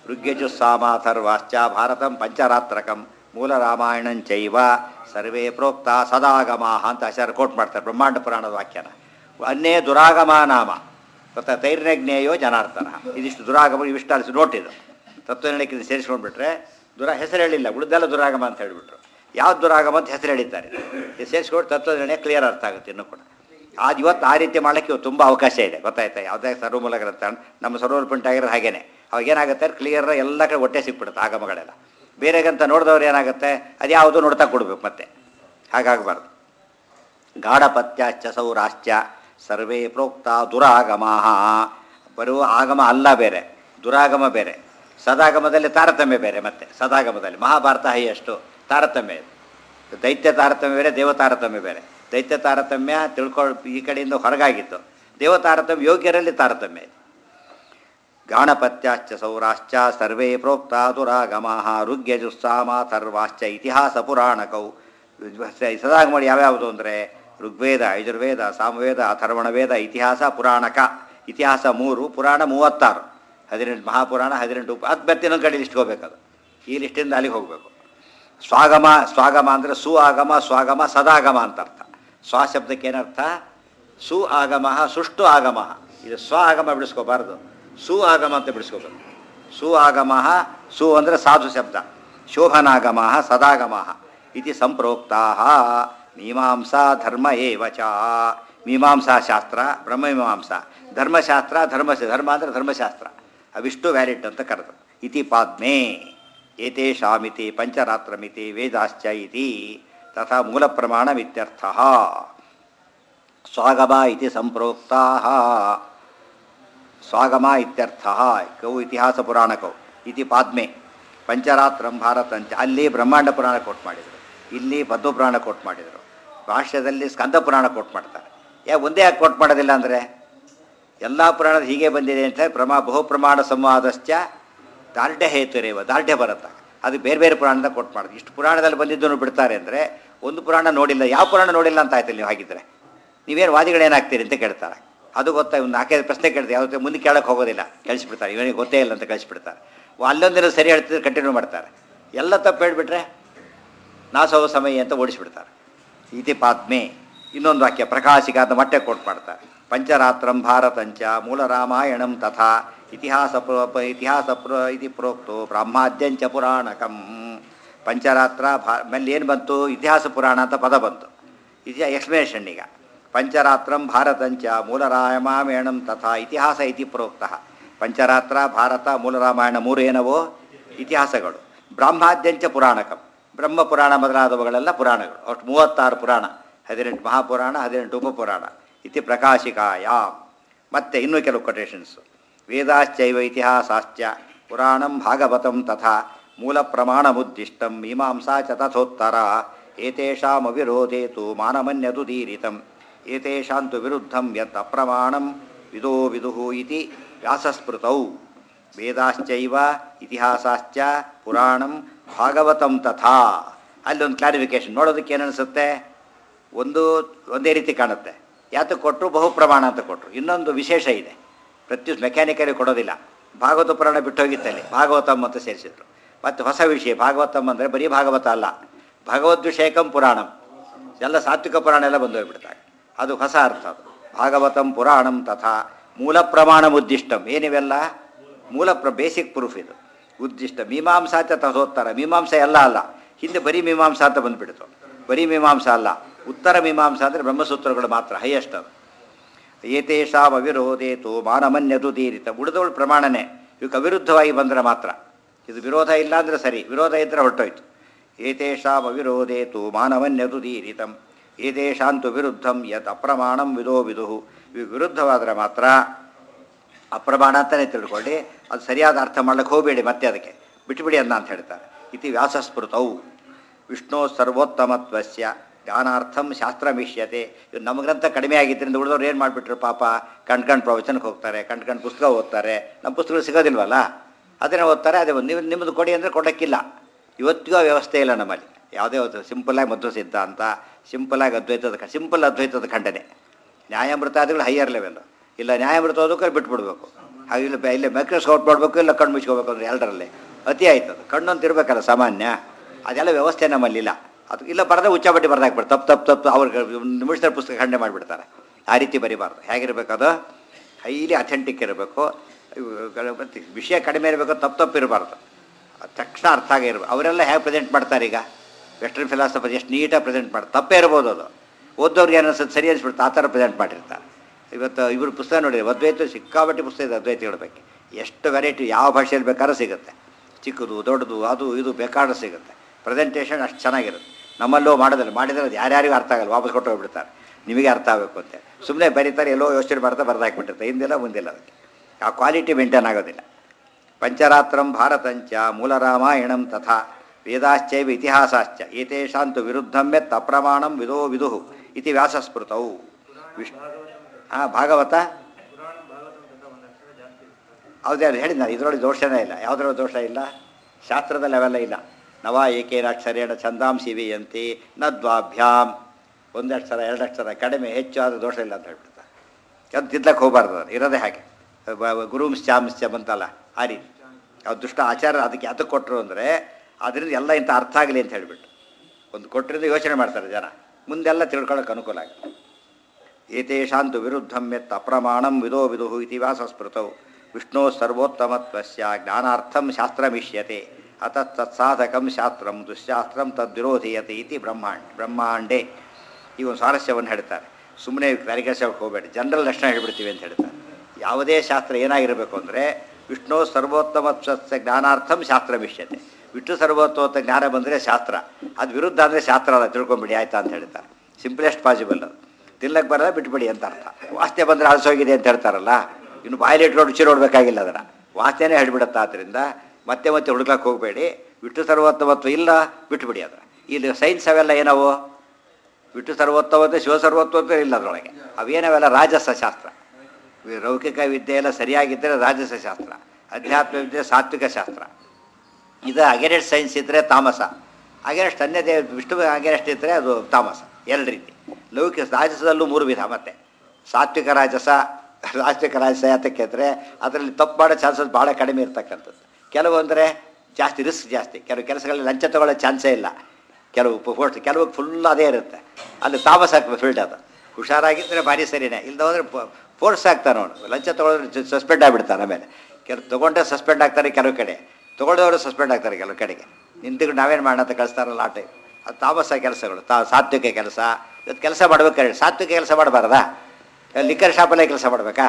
ಋಗ್ಯಜುಸ್ಸಾಮಾಥರ್ವಾಶ್ಚ ಭಾರತಂ ಪಂಚರಾತ್ರಕಂ ಮೂಲ ರಾಮಾಯಣಂಚೈವ ಸರ್ವೇ ಪ್ರೋಕ್ತ ಸದಾಗಮಾಹ ಅಂತ ಆಚಾರ್ಯ ಕೋಟ್ ಮಾಡ್ತಾರೆ ಬ್ರಹ್ಮಾಂಡ ಪುರಾಣದ ವಾಕ್ಯನ ಅನ್ನೇ ದುರಾಗಮ ನಾಮ ಗೊತ್ತಾ ತೈರ್ನಜ್ಞೇಯೋ ಜನಾರ್ದನ ಇದಿಷ್ಟು ದುರಾಗಮ ಇವಿಷ್ಟು ಅಲಿಸಿ ನೋಟಿದು ತತ್ವನಿರ್ಣಯಕ್ಕೆ ಇದು ಸೇರಿಸ್ಕೊಂಡ್ಬಿಟ್ರೆ ದುರ ಹೆಸರು ಹೇಳಿಲ್ಲ ಉಳಿದೆಲ್ಲ ದುರಾಗಮ ಅಂತ ಹೇಳಿಬಿಟ್ರು ಯಾವ್ದು ದುರಾಗಮ ಅಂತ ಹೆಸರು ಹೇಳಿದ್ದಾರೆ ಇದು ಸೇರಿಸ್ಕೊಂಡು ತತ್ವನಿರ್ಣಯ ಕ್ಲಿಯರ್ ಅರ್ಥ ಆಗುತ್ತೆ ಇನ್ನೂ ಕೂಡ ಅದು ಇವತ್ತು ಆ ರೀತಿ ಮಾಡಲಿಕ್ಕೆ ಇವತ್ತು ತುಂಬ ಅವಕಾಶ ಇದೆ ಗೊತ್ತಾಯ್ತಾ ಯಾವುದೇ ಸರ್ವಮೂಲ ಗ್ರಂಥ ನಮ್ಮ ಸರ್ವಲ್ಪಂಟ ಆಗಿರೋದು ಹಾಗೇನೆ ಅವಾಗ ಏನಾಗುತ್ತೆ ಕ್ಲಿಯರ್ ಎಲ್ಲ ಕಡೆ ಹೊಟ್ಟೆ ಸಿಕ್ಬಿಡುತ್ತೆ ಆಗಮಗಳೆಲ್ಲ ಬೇರೆಗಂತ ನೋಡಿದವ್ರು ಏನಾಗುತ್ತೆ ಅದು ಯಾವುದು ನೋಡ್ತಾ ಕೊಡ್ಬೇಕು ಮತ್ತೆ ಹಾಗಾಗಬಾರ್ದು ಗಾಢಪತ್ಯಾಶ್ಚ ಸೌರಾಶ್ಚ ಸರ್ವೇ ಪ್ರೋಕ್ತ ದುರಾಗಮಾಹ ಬರುವ ಆಗಮ ಅಲ್ಲ ಬೇರೆ ದುರಾಗಮ ಬೇರೆ ಸದಾಗಮದಲ್ಲಿ ತಾರತಮ್ಯ ಬೇರೆ ಮತ್ತೆ ಸದಾಗಮದಲ್ಲಿ ಮಹಾಭಾರತ ಹೈಯಷ್ಟು ತಾರತಮ್ಯ ಇದೆ ದೈತ್ಯ ತಾರತಮ್ಯ ಬೇರೆ ದೇವ ತಾರತಮ್ಯ ಬೇರೆ ದೈತ್ಯ ತಾರತಮ್ಯ ತಿಳ್ಕೊಳ್ ಈ ಕಡೆಯಿಂದ ಹೊರಗಾಗಿತ್ತು ದೇವ ತಾರತಮ್ಯ ಯೋಗ್ಯರಲ್ಲಿ ತಾರತಮ್ಯ ಇದೆ ಗಾಣಪತ್ಯಾಶ್ಚ ಸೌರಾಶ್ಚ ಸರ್ವೇ ಪ್ರೋಕ್ತ ದುರಾಗಮಾಹ ಋಗ್ಯಜುಸ್ಸಾಮಾಥರ್ವಾಶ್ಚ ಇತಿಹಾಸ ಪುರಾಣಕೌ ಸದಾಗಮಡಿ ಯಾವ್ಯಾವುದು ಅಂದರೆ ಋಗ್ವೇದ ಯಜುರ್ವೇದ ಸಾಮವೇದ ಅಥರ್ವಣ ವೇದ ಇತಿಹಾಸ ಪುರಾಣಕ ಇತಿಹಾಸ ಮೂರು ಪುರಾಣ ಮೂವತ್ತಾರು ಹದಿನೆಂಟು ಮಹಾಪುರಾಣ ಹದಿನೆಂಟು ಉಪ ಅದು ಮತ್ತೆ ಇನ್ನೊಂದು ಕಡೆ ಲಿಸ್ಟ್ ಹೋಗ್ಬೇಕದು ಈ ಲಿಸ್ಟಿಂದ ಅಲ್ಲಿಗೆ ಹೋಗಬೇಕು ಸ್ವಾಗಮ ಸ್ವಾಗಮ ಅಂದರೆ ಸು ಆಗಮ ಸ್ವಾಗಮ ಸದಾಗಮ ಅಂತ ಅರ್ಥ ಸ್ವ ಶಬ್ದಕ್ಕೆ ಏನರ್ಥ ಸು ಆಗಮ ಸುಷ್ಟು ಆಗಮ ಇದು ಸ್ವ ಆಗಮ ಬಿಡಿಸ್ಕೋಬಾರ್ದು ಸು ಆಗಮ ಅಂತ ಬಿಡಿಸ್ಕೋಬೇಕು ಸು ಆಗಮ ಸು ಅಂದರೆ ಸಾಧು ಶಬ್ದ ಶೋಭನಾಗಮ ಸದಾಗಮ ಇತಿ ಸಂಪ್ರೋಕ್ತಾ ಮೀಮಾಂಸಾ ಧರ್ಮ ಏವ ಚ ಮೀಮಾಂಸಾ ಶಾಸ್ತ್ರ ಬ್ರಹ್ಮಮೀಮಾಂಸಾ ಧರ್ಮಶಾಸ್ತ್ರ ಧರ್ಮ ಧರ್ಮ ಅಂದರೆ ಧರ್ಮಶಾಸ್ತ್ರ ಅವಿಷ್ಟು ವ್ಯಾಲಿಡ್ ಅಂತ ಕರೆದು ಇತಿ ಪಾದ್ಮೇ ಏತೇಷಾಮಿತಿ ಪಂಚರಾತ್ರಮಿತಿ ವೇದಾಶ್ಚ ಇತಿ ತಥಾ ಮೂಲ ಪ್ರಮಾಣಮಿತ್ಯರ್ಥ ಸ್ವಾಗಮ ಇತಿ ಸಂಪ್ರೋಕ್ತಾ ಸ್ವಾಗಮ ಇತ್ಯರ್ಥ ಕೌ ಇತಿಹಾಸ ಪುರಾಣಕೌ ಇತಿ ಪಾದ್ಮೆ ಪಂಚರಾತ್ರಂ ಭಾರತಂಚ ಅಲ್ಲಿ ಬ್ರಹ್ಮಾಂಡ ಪುರಾಣ ಕೋಟ್ ಮಾಡಿದರು ಇಲ್ಲಿ ಪದ್ಮ ಪುರಾಣ ಕೋಟ್ ಮಾಡಿದರು ಭಾಷ್ಯದಲ್ಲಿ ಸ್ಕಂದ ಪುರಾಣ ಕೋಟ್ ಮಾಡ್ತಾರೆ ಯಾ ಒಂದೇ ಯಾಕೆ ಕೋಟ್ ಮಾಡೋದಿಲ್ಲ ಅಂದರೆ ಎಲ್ಲ ಪುರಾಣದ ಹೀಗೆ ಬಂದಿದೆ ಅಂತ ಪ್ರಮಾ ಬಹು ಪ್ರಮಾಣ ಸಂವಾದಶ್ಚ ದಾರ್ಢ್ಯ ಹೇತುರೇವ ದಾರ್ಢ್ಯ ಬರುತ್ತೆ ಅದು ಬೇರೆ ಬೇರೆ ಪುರಾಣದ ಕೋಟ್ ಮಾಡೋದು ಇಷ್ಟು ಪುರಾಣದಲ್ಲಿ ಬಂದಿದ್ದನ್ನು ಬಿಡ್ತಾರೆ ಅಂದರೆ ಒಂದು ಪುರಾಣ ನೋಡಿಲ್ಲ ಯಾವ ಪುರಾಣ ನೋಡಿಲ್ಲ ಅಂತ ಆಯ್ತಲ್ಲ ನೀವು ಹಾಗಿದ್ರೆ ನೀವೇನು ವಾದಿಗಳೇನಾಗ್ತೀರಿ ಅಂತ ಕೇಳ್ತಾರೆ ಅದು ಗೊತ್ತಾ ಒಂದು ನಾಲ್ಕೈದು ಪ್ರಶ್ನೆ ಕೇಳ್ತಾರೆ ಯಾವುದೇ ಮುಂದೆ ಕೇಳಕ್ಕೆ ಹೋಗೋದಿಲ್ಲ ಕಳಿಸ್ಬಿಡ್ತಾರೆ ಇವನಿಗೆ ಗೊತ್ತೇ ಇಲ್ಲ ಅಂತ ಕಳಿಸ್ಬಿಡ್ತಾರೆ ಅಲ್ಲೊಂದಿನ ಸರಿ ಹೇಳ್ತಿದ್ರೆ ಕಂಟಿನ್ಯೂ ಮಾಡ್ತಾರೆ ಎಲ್ಲ ತಪ್ಪು ಹೇಳ್ಬಿಟ್ರೆ ನಾಸವ ಸಮಯ ಅಂತ ಓಡಿಸ್ಬಿಡ್ತಾರೆ ಇತಿ ಪಾತ್ಮೆ ಇನ್ನೊಂದು ವಾಕ್ಯ ಪ್ರಕಾಶಿಕ ಅಂತ ಮಟ್ಟೆ ಕೋಟ್ ಮಾಡ್ತಾರೆ ಪಂಚರಾತ್ರಂ ಭಾರತಂಚ ಮೂಲ ರಾಮಾಯಣಂ ತಥಾ ಇತಿಹಾಸ ಪ್ರ ಇತಿಹಾಸ ಪ್ರ ಇತಿ ಪ್ರೋಕ್ತೋ ಬ್ರಹ್ಮಾದ್ಯಂಚ ಪುರಾಣಕಂ ಪಂಚರಾತ್ರ ಭಾ ಮೇಲೆ ಏನು ಬಂತು ಇತಿಹಾಸ ಪುರಾಣ ಅಂತ ಪದ ಬಂತು ಇದು ಎಕ್ಸ್ಪ್ಲನೇಷನ್ ಈಗ ಪಂಚರಾತ್ರಂ ಭಾರತಂಚ ಮೂಲ ರಾಮಾಯಣಂ ತಥಾ ಇತಿಹಾಸ ಇತಿ ಪ್ರೋಕ್ತ ಪಂಚರಾತ್ರ ಭಾರತ ಮೂಲ ರಾಮಾಯಣ ಮೂರು ಏನವೋ ಇತಿಹಾಸಗಳು ಬ್ರಹ್ಮಾದ್ಯಂಚ ಪುರಾಣಕಂ ಬ್ರಹ್ಮ ಪುರಾಣ ಮೊದಲಾದವುಗಳೆಲ್ಲ ಪುರಾಣಗಳು ಅಷ್ಟು ಮೂವತ್ತಾರು ಪುರಾಣ ಹದಿನೆಂಟು ಮಹಾಪುರಾಣ ಹದಿನೆಂಟು ಉಪಪುರಾಣ ಇತಿ ಪ್ರಕಾಶಿಕಾಯ ಮತ್ತೆ ಇನ್ನೂ ಕೆಲವು ಕೊಟೇಶನ್ಸು ವೇದಾಶ್ಚೈವ ಇತಿಹಾಸಾಶ್ಚ ಪುರಾಣಂ ಭಾಗವತಂ ತಥಾ ಮೂಲ ಪ್ರಮಾಣಮುದ್ದಿಷ್ಟಂ ಮೀಮಾಂಸಾ ಚ ತಥೋತ್ತರ ಏತೇಷಾಮವಿರೋಧೇತು ಮಾನಮನ್ಯದುದೀರಿತಂ ಏತೇಷಾಂತು ವಿರುದ್ಧಂ ಯತ್ ಅಪ್ರಮಾಣಂ ವಿದೋ ವಿದುಃ ಇತಿ ವ್ಯಾಸಸ್ಮೃತೌ ವೇದಾಶ್ಚೈವ ಇತಿಹಾಸಾಶ್ಚ ಪುರಾಣಂ ಭಾಗವತಂ ತಥಾ ಅಲ್ಲೊಂದು ಕ್ಲಾರಿಫಿಕೇಶನ್ ನೋಡೋದಕ್ಕೆ ಏನನ್ನಿಸುತ್ತೆ ಒಂದು ಒಂದೇ ರೀತಿ ಕಾಣುತ್ತೆ ಯಾತಕ್ಕೆ ಕೊಟ್ಟರು ಬಹು ಪ್ರಮಾಣ ಅಂತ ಕೊಟ್ಟರು ಇನ್ನೊಂದು ವಿಶೇಷ ಇದೆ ಪ್ರತ್ಯುತ್ ಮೆಕ್ಯಾನಿಕಲಿ ಕೊಡೋದಿಲ್ಲ ಭಾಗವತ ಪುರಾಣ ಬಿಟ್ಟು ಹೋಗಿತ್ತಲ್ಲಿ ಭಾಗವತಂ ಅಂತ ಸೇರಿಸಿದ್ರು ಮತ್ತು ಹೊಸ ವಿಷಯ ಭಾಗವತಂ ಅಂದರೆ ಬರೀ ಭಾಗವತ ಅಲ್ಲ ಭಗವದ್ವಿಷಯಕಂ ಪುರಾಣಂ ಎಲ್ಲ ಸಾತ್ವಿಕ ಪುರಾಣ ಎಲ್ಲ ಬಂದು ಹೋಗ್ಬಿಡ್ತಾರೆ ಅದು ಹೊಸ ಅರ್ಥ ಅದು ಭಾಗವತಂ ಪುರಾಣಂ ತಥಾ ಮೂಲ ಪ್ರಮಾಣ ಉದ್ದಿಷ್ಟಂ ಏನಿವೆಲ್ಲ ಮೂಲ ಪ್ರ ಬೇಸಿಕ್ ಪ್ರೂಫ್ ಇದು ಉದ್ದಿಷ್ಟ ಮೀಮಾಂಸಾ ಚ ತಥೋತ್ತರ ಮೀಮಾಂಸಾ ಎಲ್ಲ ಅಲ್ಲ ಹಿಂದೆ ಬರೀ ಮೀಮಾಂಸಾ ಅಂತ ಬಂದುಬಿಡ್ತು ಬರೀ ಮೀಮಾಂಸಾ ಅಲ್ಲ ಉತ್ತರ ಮೀಮಾಂಸಾ ಅಂದರೆ ಬ್ರಹ್ಮಸೂತ್ರಗಳು ಮಾತ್ರ ಹೈಯೆಸ್ಟ್ ಅದು ಏತೇಷಾಂ ಅವಿರೋಧೇತು ಮಾನಮನ್ಯದು ತೀರಿತ ಉಳಿದವಳು ಪ್ರಮಾಣನೇ ಇವಕ್ಕೆ ಅವಿರುದ್ಧವಾಗಿ ಬಂದರೆ ಮಾತ್ರ ಇದು ವಿರೋಧ ಇಲ್ಲ ಅಂದರೆ ಸರಿ ವಿರೋಧ ಇದ್ದರೆ ಹೊರಟೋಯ್ತು ಏತೇಷಾಂ ಅವಿರೋಧೇತು ಮಾನವನ್ಯದು ದೀರಿತಂ ಏತೇಷಾಂತು ವಿರುದ್ಧಂ ಯತ್ ಅಪ್ರಮಾಣಂ ವಿದೋ ವಿದುಹು ಇವು ವಿರುದ್ಧವಾದರೆ ಮಾತ್ರ ಅಪ್ರಮಾಣ ಅಂತಲೇ ತಿಳ್ಕೊಳ್ಳಿ ಅದು ಸರಿಯಾದ ಅರ್ಥ ಮಾಡ್ಲಿಕ್ಕೆ ಹೋಗಬೇಡಿ ಮತ್ತೆ ಅದಕ್ಕೆ ಬಿಟ್ಟುಬಿಡಿ ಅನ್ನ ಅಂತ ಹೇಳ್ತಾರೆ ಇತಿ ವ್ಯಾಸಸ್ಮೃತವು ವಿಷ್ಣು ಸರ್ವೋತ್ತಮತ್ವಸ್ಯ ಜ್ಞಾನಾರ್ಥಂ ಶಾಸ್ತ್ರ ಮಿಷ್ಯತೆ ಇವು ನಮ್ಮ ಗ್ರಂಥ ಕಡಿಮೆ ಆಗಿದ್ದರಿಂದ ಉಳಿದವ್ರು ಏನು ಮಾಡಿಬಿಟ್ರು ಪಾಪ ಕಣ್ಕಂಡು ಪ್ರವಚನಕ್ಕೆ ಹೋಗ್ತಾರೆ ಕಣ್ಕಂಡು ಪುಸ್ತಕ ಓದ್ತಾರೆ ನಮ್ಮ ಪುಸ್ತಕಗಳು ಸಿಗೋದಿಲ್ವಲ್ಲ ಅದನ್ನೇ ಓದ್ತಾರೆ ಅದೇ ಒಂದು ನೀವು ನಿಮ್ಮದು ಕೊಡಿ ಅಂದರೆ ಕೊಡೋಕ್ಕಿಲ್ಲ ಇವತ್ತಿಗೂ ಆ ವ್ಯವಸ್ಥೆ ಇಲ್ಲ ನಮ್ಮಲ್ಲಿ ಯಾವುದೇ ಒಂದು ಸಿಂಪಲ್ಲಾಗಿ ಮಧ್ವ ಸಿದ್ಧಾಂತ ಸಿಂಪಲ್ಲಾಗಿ ಅದ್ವೈತದ ಕ- ಸಿಂಪಲ್ ಅದ್ವೈತದ ಖಂಡನೆ ನ್ಯಾಯಾಮೃತಾದಿಗಳು ಹೈಯರ್ ಲೆವೆಲ್ ಇಲ್ಲ ನ್ಯಾಯಾಮೃತ ಓದೋಕೆ ಬಿಟ್ಬಿಡ್ಬೇಕು ಹಾಗೆ ಇಲ್ಲ ಇಲ್ಲಿ ಮೈಕ್ರೋಸ್ಕೋಪ್ ನೋಡ್ಬೇಕು ಇಲ್ಲ ಕಣ್ಣು ಮುಚ್ಕೋಬೇಕು ಅಂದ್ರೆ ಎರಡರಲ್ಲಿ ಅತಿ ಆಯ್ತು ಅದು ಕಣ್ಣು ಅಂತ ಇರಬೇಕಲ್ಲ ಸಾಮಾನ್ಯ ಅದೆಲ್ಲ ವ್ಯವಸ್ಥೆ ನಮ್ಮಲ್ಲಿಲ್ಲ ಅದು ಇಲ್ಲ ಬರದೆ ಉಚ್ಚಾಬಟ್ಟಿ ಬರ್ದಾಕ್ಬಿಡ್ತಾರೆ ತಪ್ಪು ತಪ್ಪು ತಪ್ಪು ಅವ್ರಿಗೆ ನಿಮಿಷದಲ್ಲಿ ಪುಸ್ತಕ ಖಂಡನೆ ಮಾಡಿಬಿಡ್ತಾರೆ ಆ ರೀತಿ ಬರಿಬಾರ್ದು ಹೇಗಿರ್ಬೇಕು ಅದು ಹೈಲಿ ಅಥೆಂಟಿಕ್ ಇರಬೇಕು ಇವು ಮತ್ತೆ ವಿಷಯ ಕಡಿಮೆ ಇರಬೇಕು ತಪ್ಪು ತಪ್ಪು ಇರಬಾರ್ದು ತಕ್ಷಣ ಅರ್ಥ ಆಗಿರ್ಬೇಕು ಅವರೆಲ್ಲ ಹೇಗೆ ಪ್ರೆಸೆಂಟ್ ಮಾಡ್ತಾರೆ ಈಗ ವೆಸ್ಟರ್ನ್ ಫಿಲಾಸಫರ್ ಎಷ್ಟು ನೀಟಾಗಿ ಪ್ರೆಸೆಂಟ್ ಮಾಡ್ತಾರೆ ತಪ್ಪೇ ಇರ್ಬೋದು ಅದು ಓದೋರ್ಗೆ ಏನು ಅನ್ಸುತ್ತೆ ಸರಿ ಅನ್ಸ್ಬಿಡುತ್ತೆ ಆ ಥರ ಪ್ರೆಸೆಂಟ್ ಮಾಡಿರ್ತಾರೆ ಇವತ್ತು ಇವರು ಪುಸ್ತಕ ನೋಡಿದ್ರೆ ಅದ್ವೈತ ಸಿಕ್ಕಾಪಟ್ಟೆ ಪುಸ್ತಕ ಇದೆ ಅದ್ವೈತಗಳ ಬಗ್ಗೆ ಎಷ್ಟು ವೆರೈಟಿ ಯಾವ ಭಾಷೆಯಲ್ಲಿ ಬೇಕಾದ್ರೂ ಸಿಗುತ್ತೆ ಚಿಕ್ಕದು ದೊಡ್ಡದು ಅದು ಇದು ಬೇಕಾದ್ರೂ ಸಿಗುತ್ತೆ ಪ್ರೆಸೆಂಟೇಷನ್ ಅಷ್ಟು ಚೆನ್ನಾಗಿರುತ್ತೆ ನಮ್ಮಲ್ಲೂ ಮಾಡೋದಿಲ್ಲ ಮಾಡಿದ್ರೆ ಅದು ಯಾರ್ಯಾರಿಗೂ ಅರ್ಥ ಆಗಲ್ಲ ವಾಪಸ್ ಕೊಟ್ಟು ಹೋಗ್ಬಿಡ್ತಾರೆ ನಿಮಗೆ ಅರ್ಥ ಆಗಬೇಕು ಅಂತ ಸುಮ್ಮನೆ ಬರೀತಾರೆ ಎಲ್ಲೋ ಯೋಚನೆ ಮಾಡ್ತಾ ಬರ್ದಾಕ್ಬಿಟ್ಟಿರ್ತಾರೆ ಹಿಂದಿಲ್ಲ ಮುಂದಿಲ್ಲ ಅದಕ್ಕೆ ಆ ಕ್ವಾಲಿಟಿ ಮೇಂಟೈನ್ ಆಗೋದಿಲ್ಲ ಪಂಚರಾತ್ರಂ ಭಾರತಂಚ ಮೂಲರಾಮಾಯಣಂ ತಥಾ ವೇದಾಶ್ಚೈವ ಇತಿಹಾಸಾಶ್ಚ ಏತೇಷಾಂತು ವಿರುದ್ಧಮ್ಯತ್ ಅಪ್ರಮಾಣಂ ವಿದೋ ವಿದುಹು ಇತಿ ವ್ಯಾಸಸ್ಮೃತವು ವಿಷ್ಣು ಹಾಂ ಭಾಗವತ ಹೌದೇ ಅದು ಹೇಳಿದ್ನ ಇದರೊಳಗೆ ದೋಷನೇ ಇಲ್ಲ ಯಾವುದ್ರೊಳಗೆ ದೋಷ ಇಲ್ಲ ಶಾಸ್ತ್ರದಲ್ಲಿ ಅವೆಲ್ಲ ಇಲ್ಲ ನವ ಏಕೇನ ಅಕ್ಷರೇಣ ಛಂದಾಂಸಿ ವಿಯಂತಿ ನ ದ್ವಾಭ್ಯಾಮ್ ಒಂದು ಅಕ್ಷರ ಎರಡು ಅಕ್ಷರ ಕಡಿಮೆ ಹೆಚ್ಚು ಆದರೂ ದೋಷ ಇಲ್ಲ ಅಂತ ಹೇಳ್ಬಿಡ್ತಾರೆ ಅದು ತಿದ್ದಕ್ಕೆ ಹೋಗಬಾರ್ದು ಅದು ಇರೋದೇ ಹಾಗೆ ಗುರುಂಶ್ಚಾಂಶ್ಚ ಬಂತಲ್ಲ ಆ ರೀತಿ ಅವ್ರು ದುಷ್ಟ ಆಚಾರ ಅದಕ್ಕೆ ಅದಕ್ಕೆ ಕೊಟ್ಟರು ಅಂದರೆ ಅದರಿಂದ ಎಲ್ಲ ಇಂಥ ಅರ್ಥ ಆಗಲಿ ಅಂತ ಹೇಳಿಬಿಟ್ಟು ಒಂದು ಕೊಟ್ಟರಿಂದ ಯೋಚನೆ ಮಾಡ್ತಾರೆ ಜನ ಮುಂದೆಲ್ಲ ತಿಳ್ಕೊಳ್ಳೋಕೆ ಅನುಕೂಲ ಆಗುತ್ತೆ ಏತೇಷಾಂತು ವಿರುದ್ಧಂ ಯತ್ ಅಪ್ರಮಾಣಂ ವಿದೋ ವಿದುಹು ಇತಿ ವ್ಯಾಸಸ್ಮೃತೌ ವಿಷ್ಣೋ ಸರ್ವೋತ್ತಮತ್ವಸ್ಯ ಜ್ಞಾನಾರ್ಥಂ ಶಾಸ್ತ್ರಮಿಷ್ಯತೆ ಅತತ್ ತತ್ಸಾಧಕಂ ಶಾಸ್ತ್ರಂ ದುಶ್ಶಾಸ್ತ್ರಂ ತದ್ವಿರೋಧೀಯತೆ ಇತಿ ಬ್ರಹ್ಮಾಂಡ ಬ್ರಹ್ಮಾಂಡೇ ಈ ಒಂದು ಸ್ವಾರಸ್ಯವನ್ನು ಹೇಳ್ತಾರೆ ಸುಮ್ಮನೆ ವ್ಯಾರಿಕೇಶಕ್ಕೆ ಹೋಗಬೇಡಿ ಜನರಲ್ ಲಕ್ಷಣ ಹೇಳ್ಬಿಡ್ತೀವಿ ಅಂತ ಹೇಳ್ತಾರೆ ಯಾವುದೇ ಶಾಸ್ತ್ರ ಏನಾಗಿರಬೇಕು ಅಂದರೆ ವಿಷ್ಣು ಸರ್ವೋತ್ತಮತ್ವಸ್ಯ ಜ್ಞಾನಾರ್ಥಂ ಶಾಸ್ತ್ರಮಿಷ್ಯತೆ ವಿಷ್ಣು ಸರ್ವೋತ್ತಮತ್ವ ಜ್ಞಾನ ಬಂದರೆ ಶಾಸ್ತ್ರ ಅದು ವಿರುದ್ಧ ಅಂದರೆ ಶಾಸ್ತ್ರ ಅಲ್ಲ ತಿಳ್ಕೊಂಬಿಡಿ ಆಯ್ತಾ ಅಂತ ಹೇಳ್ತಾರೆ ಸಿಂಪ್ಲೆಸ್ಟ್ ಪಾಸಿಬಲ್ ಅದು ತಿನ್ನಕ್ಕೆ ಬರಲ್ಲ ಬಿಟ್ಬಿಡಿ ಅಂತ ಅರ್ಥ ವಾಸನೆ ಬಂದರೆ ಹಳಸೋಗಿದೆ ಅಂತ ಹೇಳ್ತಾರಲ್ಲ ಇನ್ನು ಬಾಯಲ್ಲಿ ಇಟ್ಕೊಂಡು ರುಚಿ ನೋಡಬೇಕಾಗಿಲ್ಲ ಅದನ್ನು ವಾಸನೆನೇ ಹೇಳ್ಬಿಡುತ್ತೆ ಆದ್ದರಿಂದ ಮತ್ತೆ ಮತ್ತೆ ಹುಡುಕ್ಲಕ್ಕೆ ಹೋಗಬೇಡಿ ವಿಷ್ಣು ಸರ್ವೋತ್ತಮತ್ವ ಇಲ್ಲ ಬಿಟ್ಬಿಡಿ ಅದರ ಇಲ್ಲಿ ಸೈನ್ಸ್ ಅವೆಲ್ಲ ಏನವು ವಿಷ್ಣು ಸರ್ವೋತ್ತಮತ್ವ ಶಿವ ಸರ್ವೋತ್ತಮತ್ವ ಇಲ್ಲ ಅದರೊಳಗೆ ಅವೇನವೆಲ್ಲ ರಾಜಸ ಶಾಸ್ತ್ರ ವಿ- ಲೌಕಿಕ ವಿದ್ಯೆ ಎಲ್ಲ ಸರಿಯಾಗಿದ್ದರೆ ರಾಜಸ ಶಾಸ್ತ್ರ ಅಧ್ಯಾತ್ಮ ವಿದ್ಯೆ ಸಾತ್ವಿಕ ಶಾಸ್ತ್ರ ಇದು ಅಗೆನೆಸ್ಟ್ ಸೈನ್ಸ್ ಇದ್ದರೆ ತಾಮಸ ಅಗೆನೆಸ್ಟ್ ಅನ್ಯದೇ ವಿಷ್ಣು ಅಗೆನೆಸ್ಟ್ ಇದ್ದರೆ ಅದು ತಾಮಸ ಎರಡು ರೀತಿ ಲೌಕಿಕ ರಾಜಸದಲ್ಲೂ ಮೂರು ವಿಧ ಮತ್ತೆ ಸಾತ್ವಿಕ ರಾಜಸ ಸಾತ್ವಿಕ ರಾಜಸ ಯಾತಕ್ಕೆ ಅಂದರೆ ಅದರಲ್ಲಿ ತಪ್ಪು ಮಾಡೋ ಚಾನ್ಸಸ್ ಭಾಳ ಕಡಿಮೆ ಇರ್ತಕ್ಕಂಥದ್ದು ಕೆಲವು ಅಂದರೆ ಜಾಸ್ತಿ ರಿಸ್ಕ್ ಜಾಸ್ತಿ ಕೆಲವು ಕೆಲಸಗಳಲ್ಲಿ ಲಂಚ ತಗೊಳ್ಳೋ ಚಾನ್ಸೇ ಇಲ್ಲ ಕೆಲವು ಪೋಸ್ಟ್ ಕೆಲವು ಫುಲ್ ಅದೇ ಇರುತ್ತೆ ಅಲ್ಲಿ ತಾಮಸ ಫೀಲ್ಡ್ ಅದು ಹುಷಾರಾಗಿದ್ದರೆ ಭಾರಿ ಸರಿನೇ ಇಲ್ಲದ ಹೋದ್ರೆ ಫೋರ್ಸ್ ಆಗ್ತಾನೆ ಅವನು ಲಂಚ ತೊಗೊಳೋದ್ರೆ ಸಸ್ಪೆಂಡ್ ಆಗಿಬಿಡ್ತಾನೆ ಆಮೇಲೆ ಕೆಲವು ತೊಗೊಂಡ್ರೆ ಸಸ್ಪೆಂಡ್ ಆಗ್ತಾರೆ ಕೆಲವು ಕಡೆ ತೊಗೊಂಡವರು ಸಸ್ಪೆಂಡ್ ಆಗ್ತಾರೆ ಕೆಲವು ಕಡೆಗೆ ನಿಂತ್ಕೊಂಡು ನಾವೇನು ಮಾಡೋಣ ಅಂತ ಕಳಿಸ್ತಾರಲ್ಲ ಆ ಟೈಮ್ ಅದು ತಾಮಸ ಕೆಲಸಗಳು ತಾ ಸಾತ್ವಿಕ ಕೆಲಸ ಇವತ್ತು ಕೆಲಸ ಮಾಡ್ಬೇಕಾದ್ರೆ ಸಾತ್ವಿಕ ಕೆಲಸ ಮಾಡಬಾರ್ದಾ ಲಿಕ್ಕರ್ ಶಾಪಲ್ಲೇ ಕೆಲಸ ಮಾಡಬೇಕಾ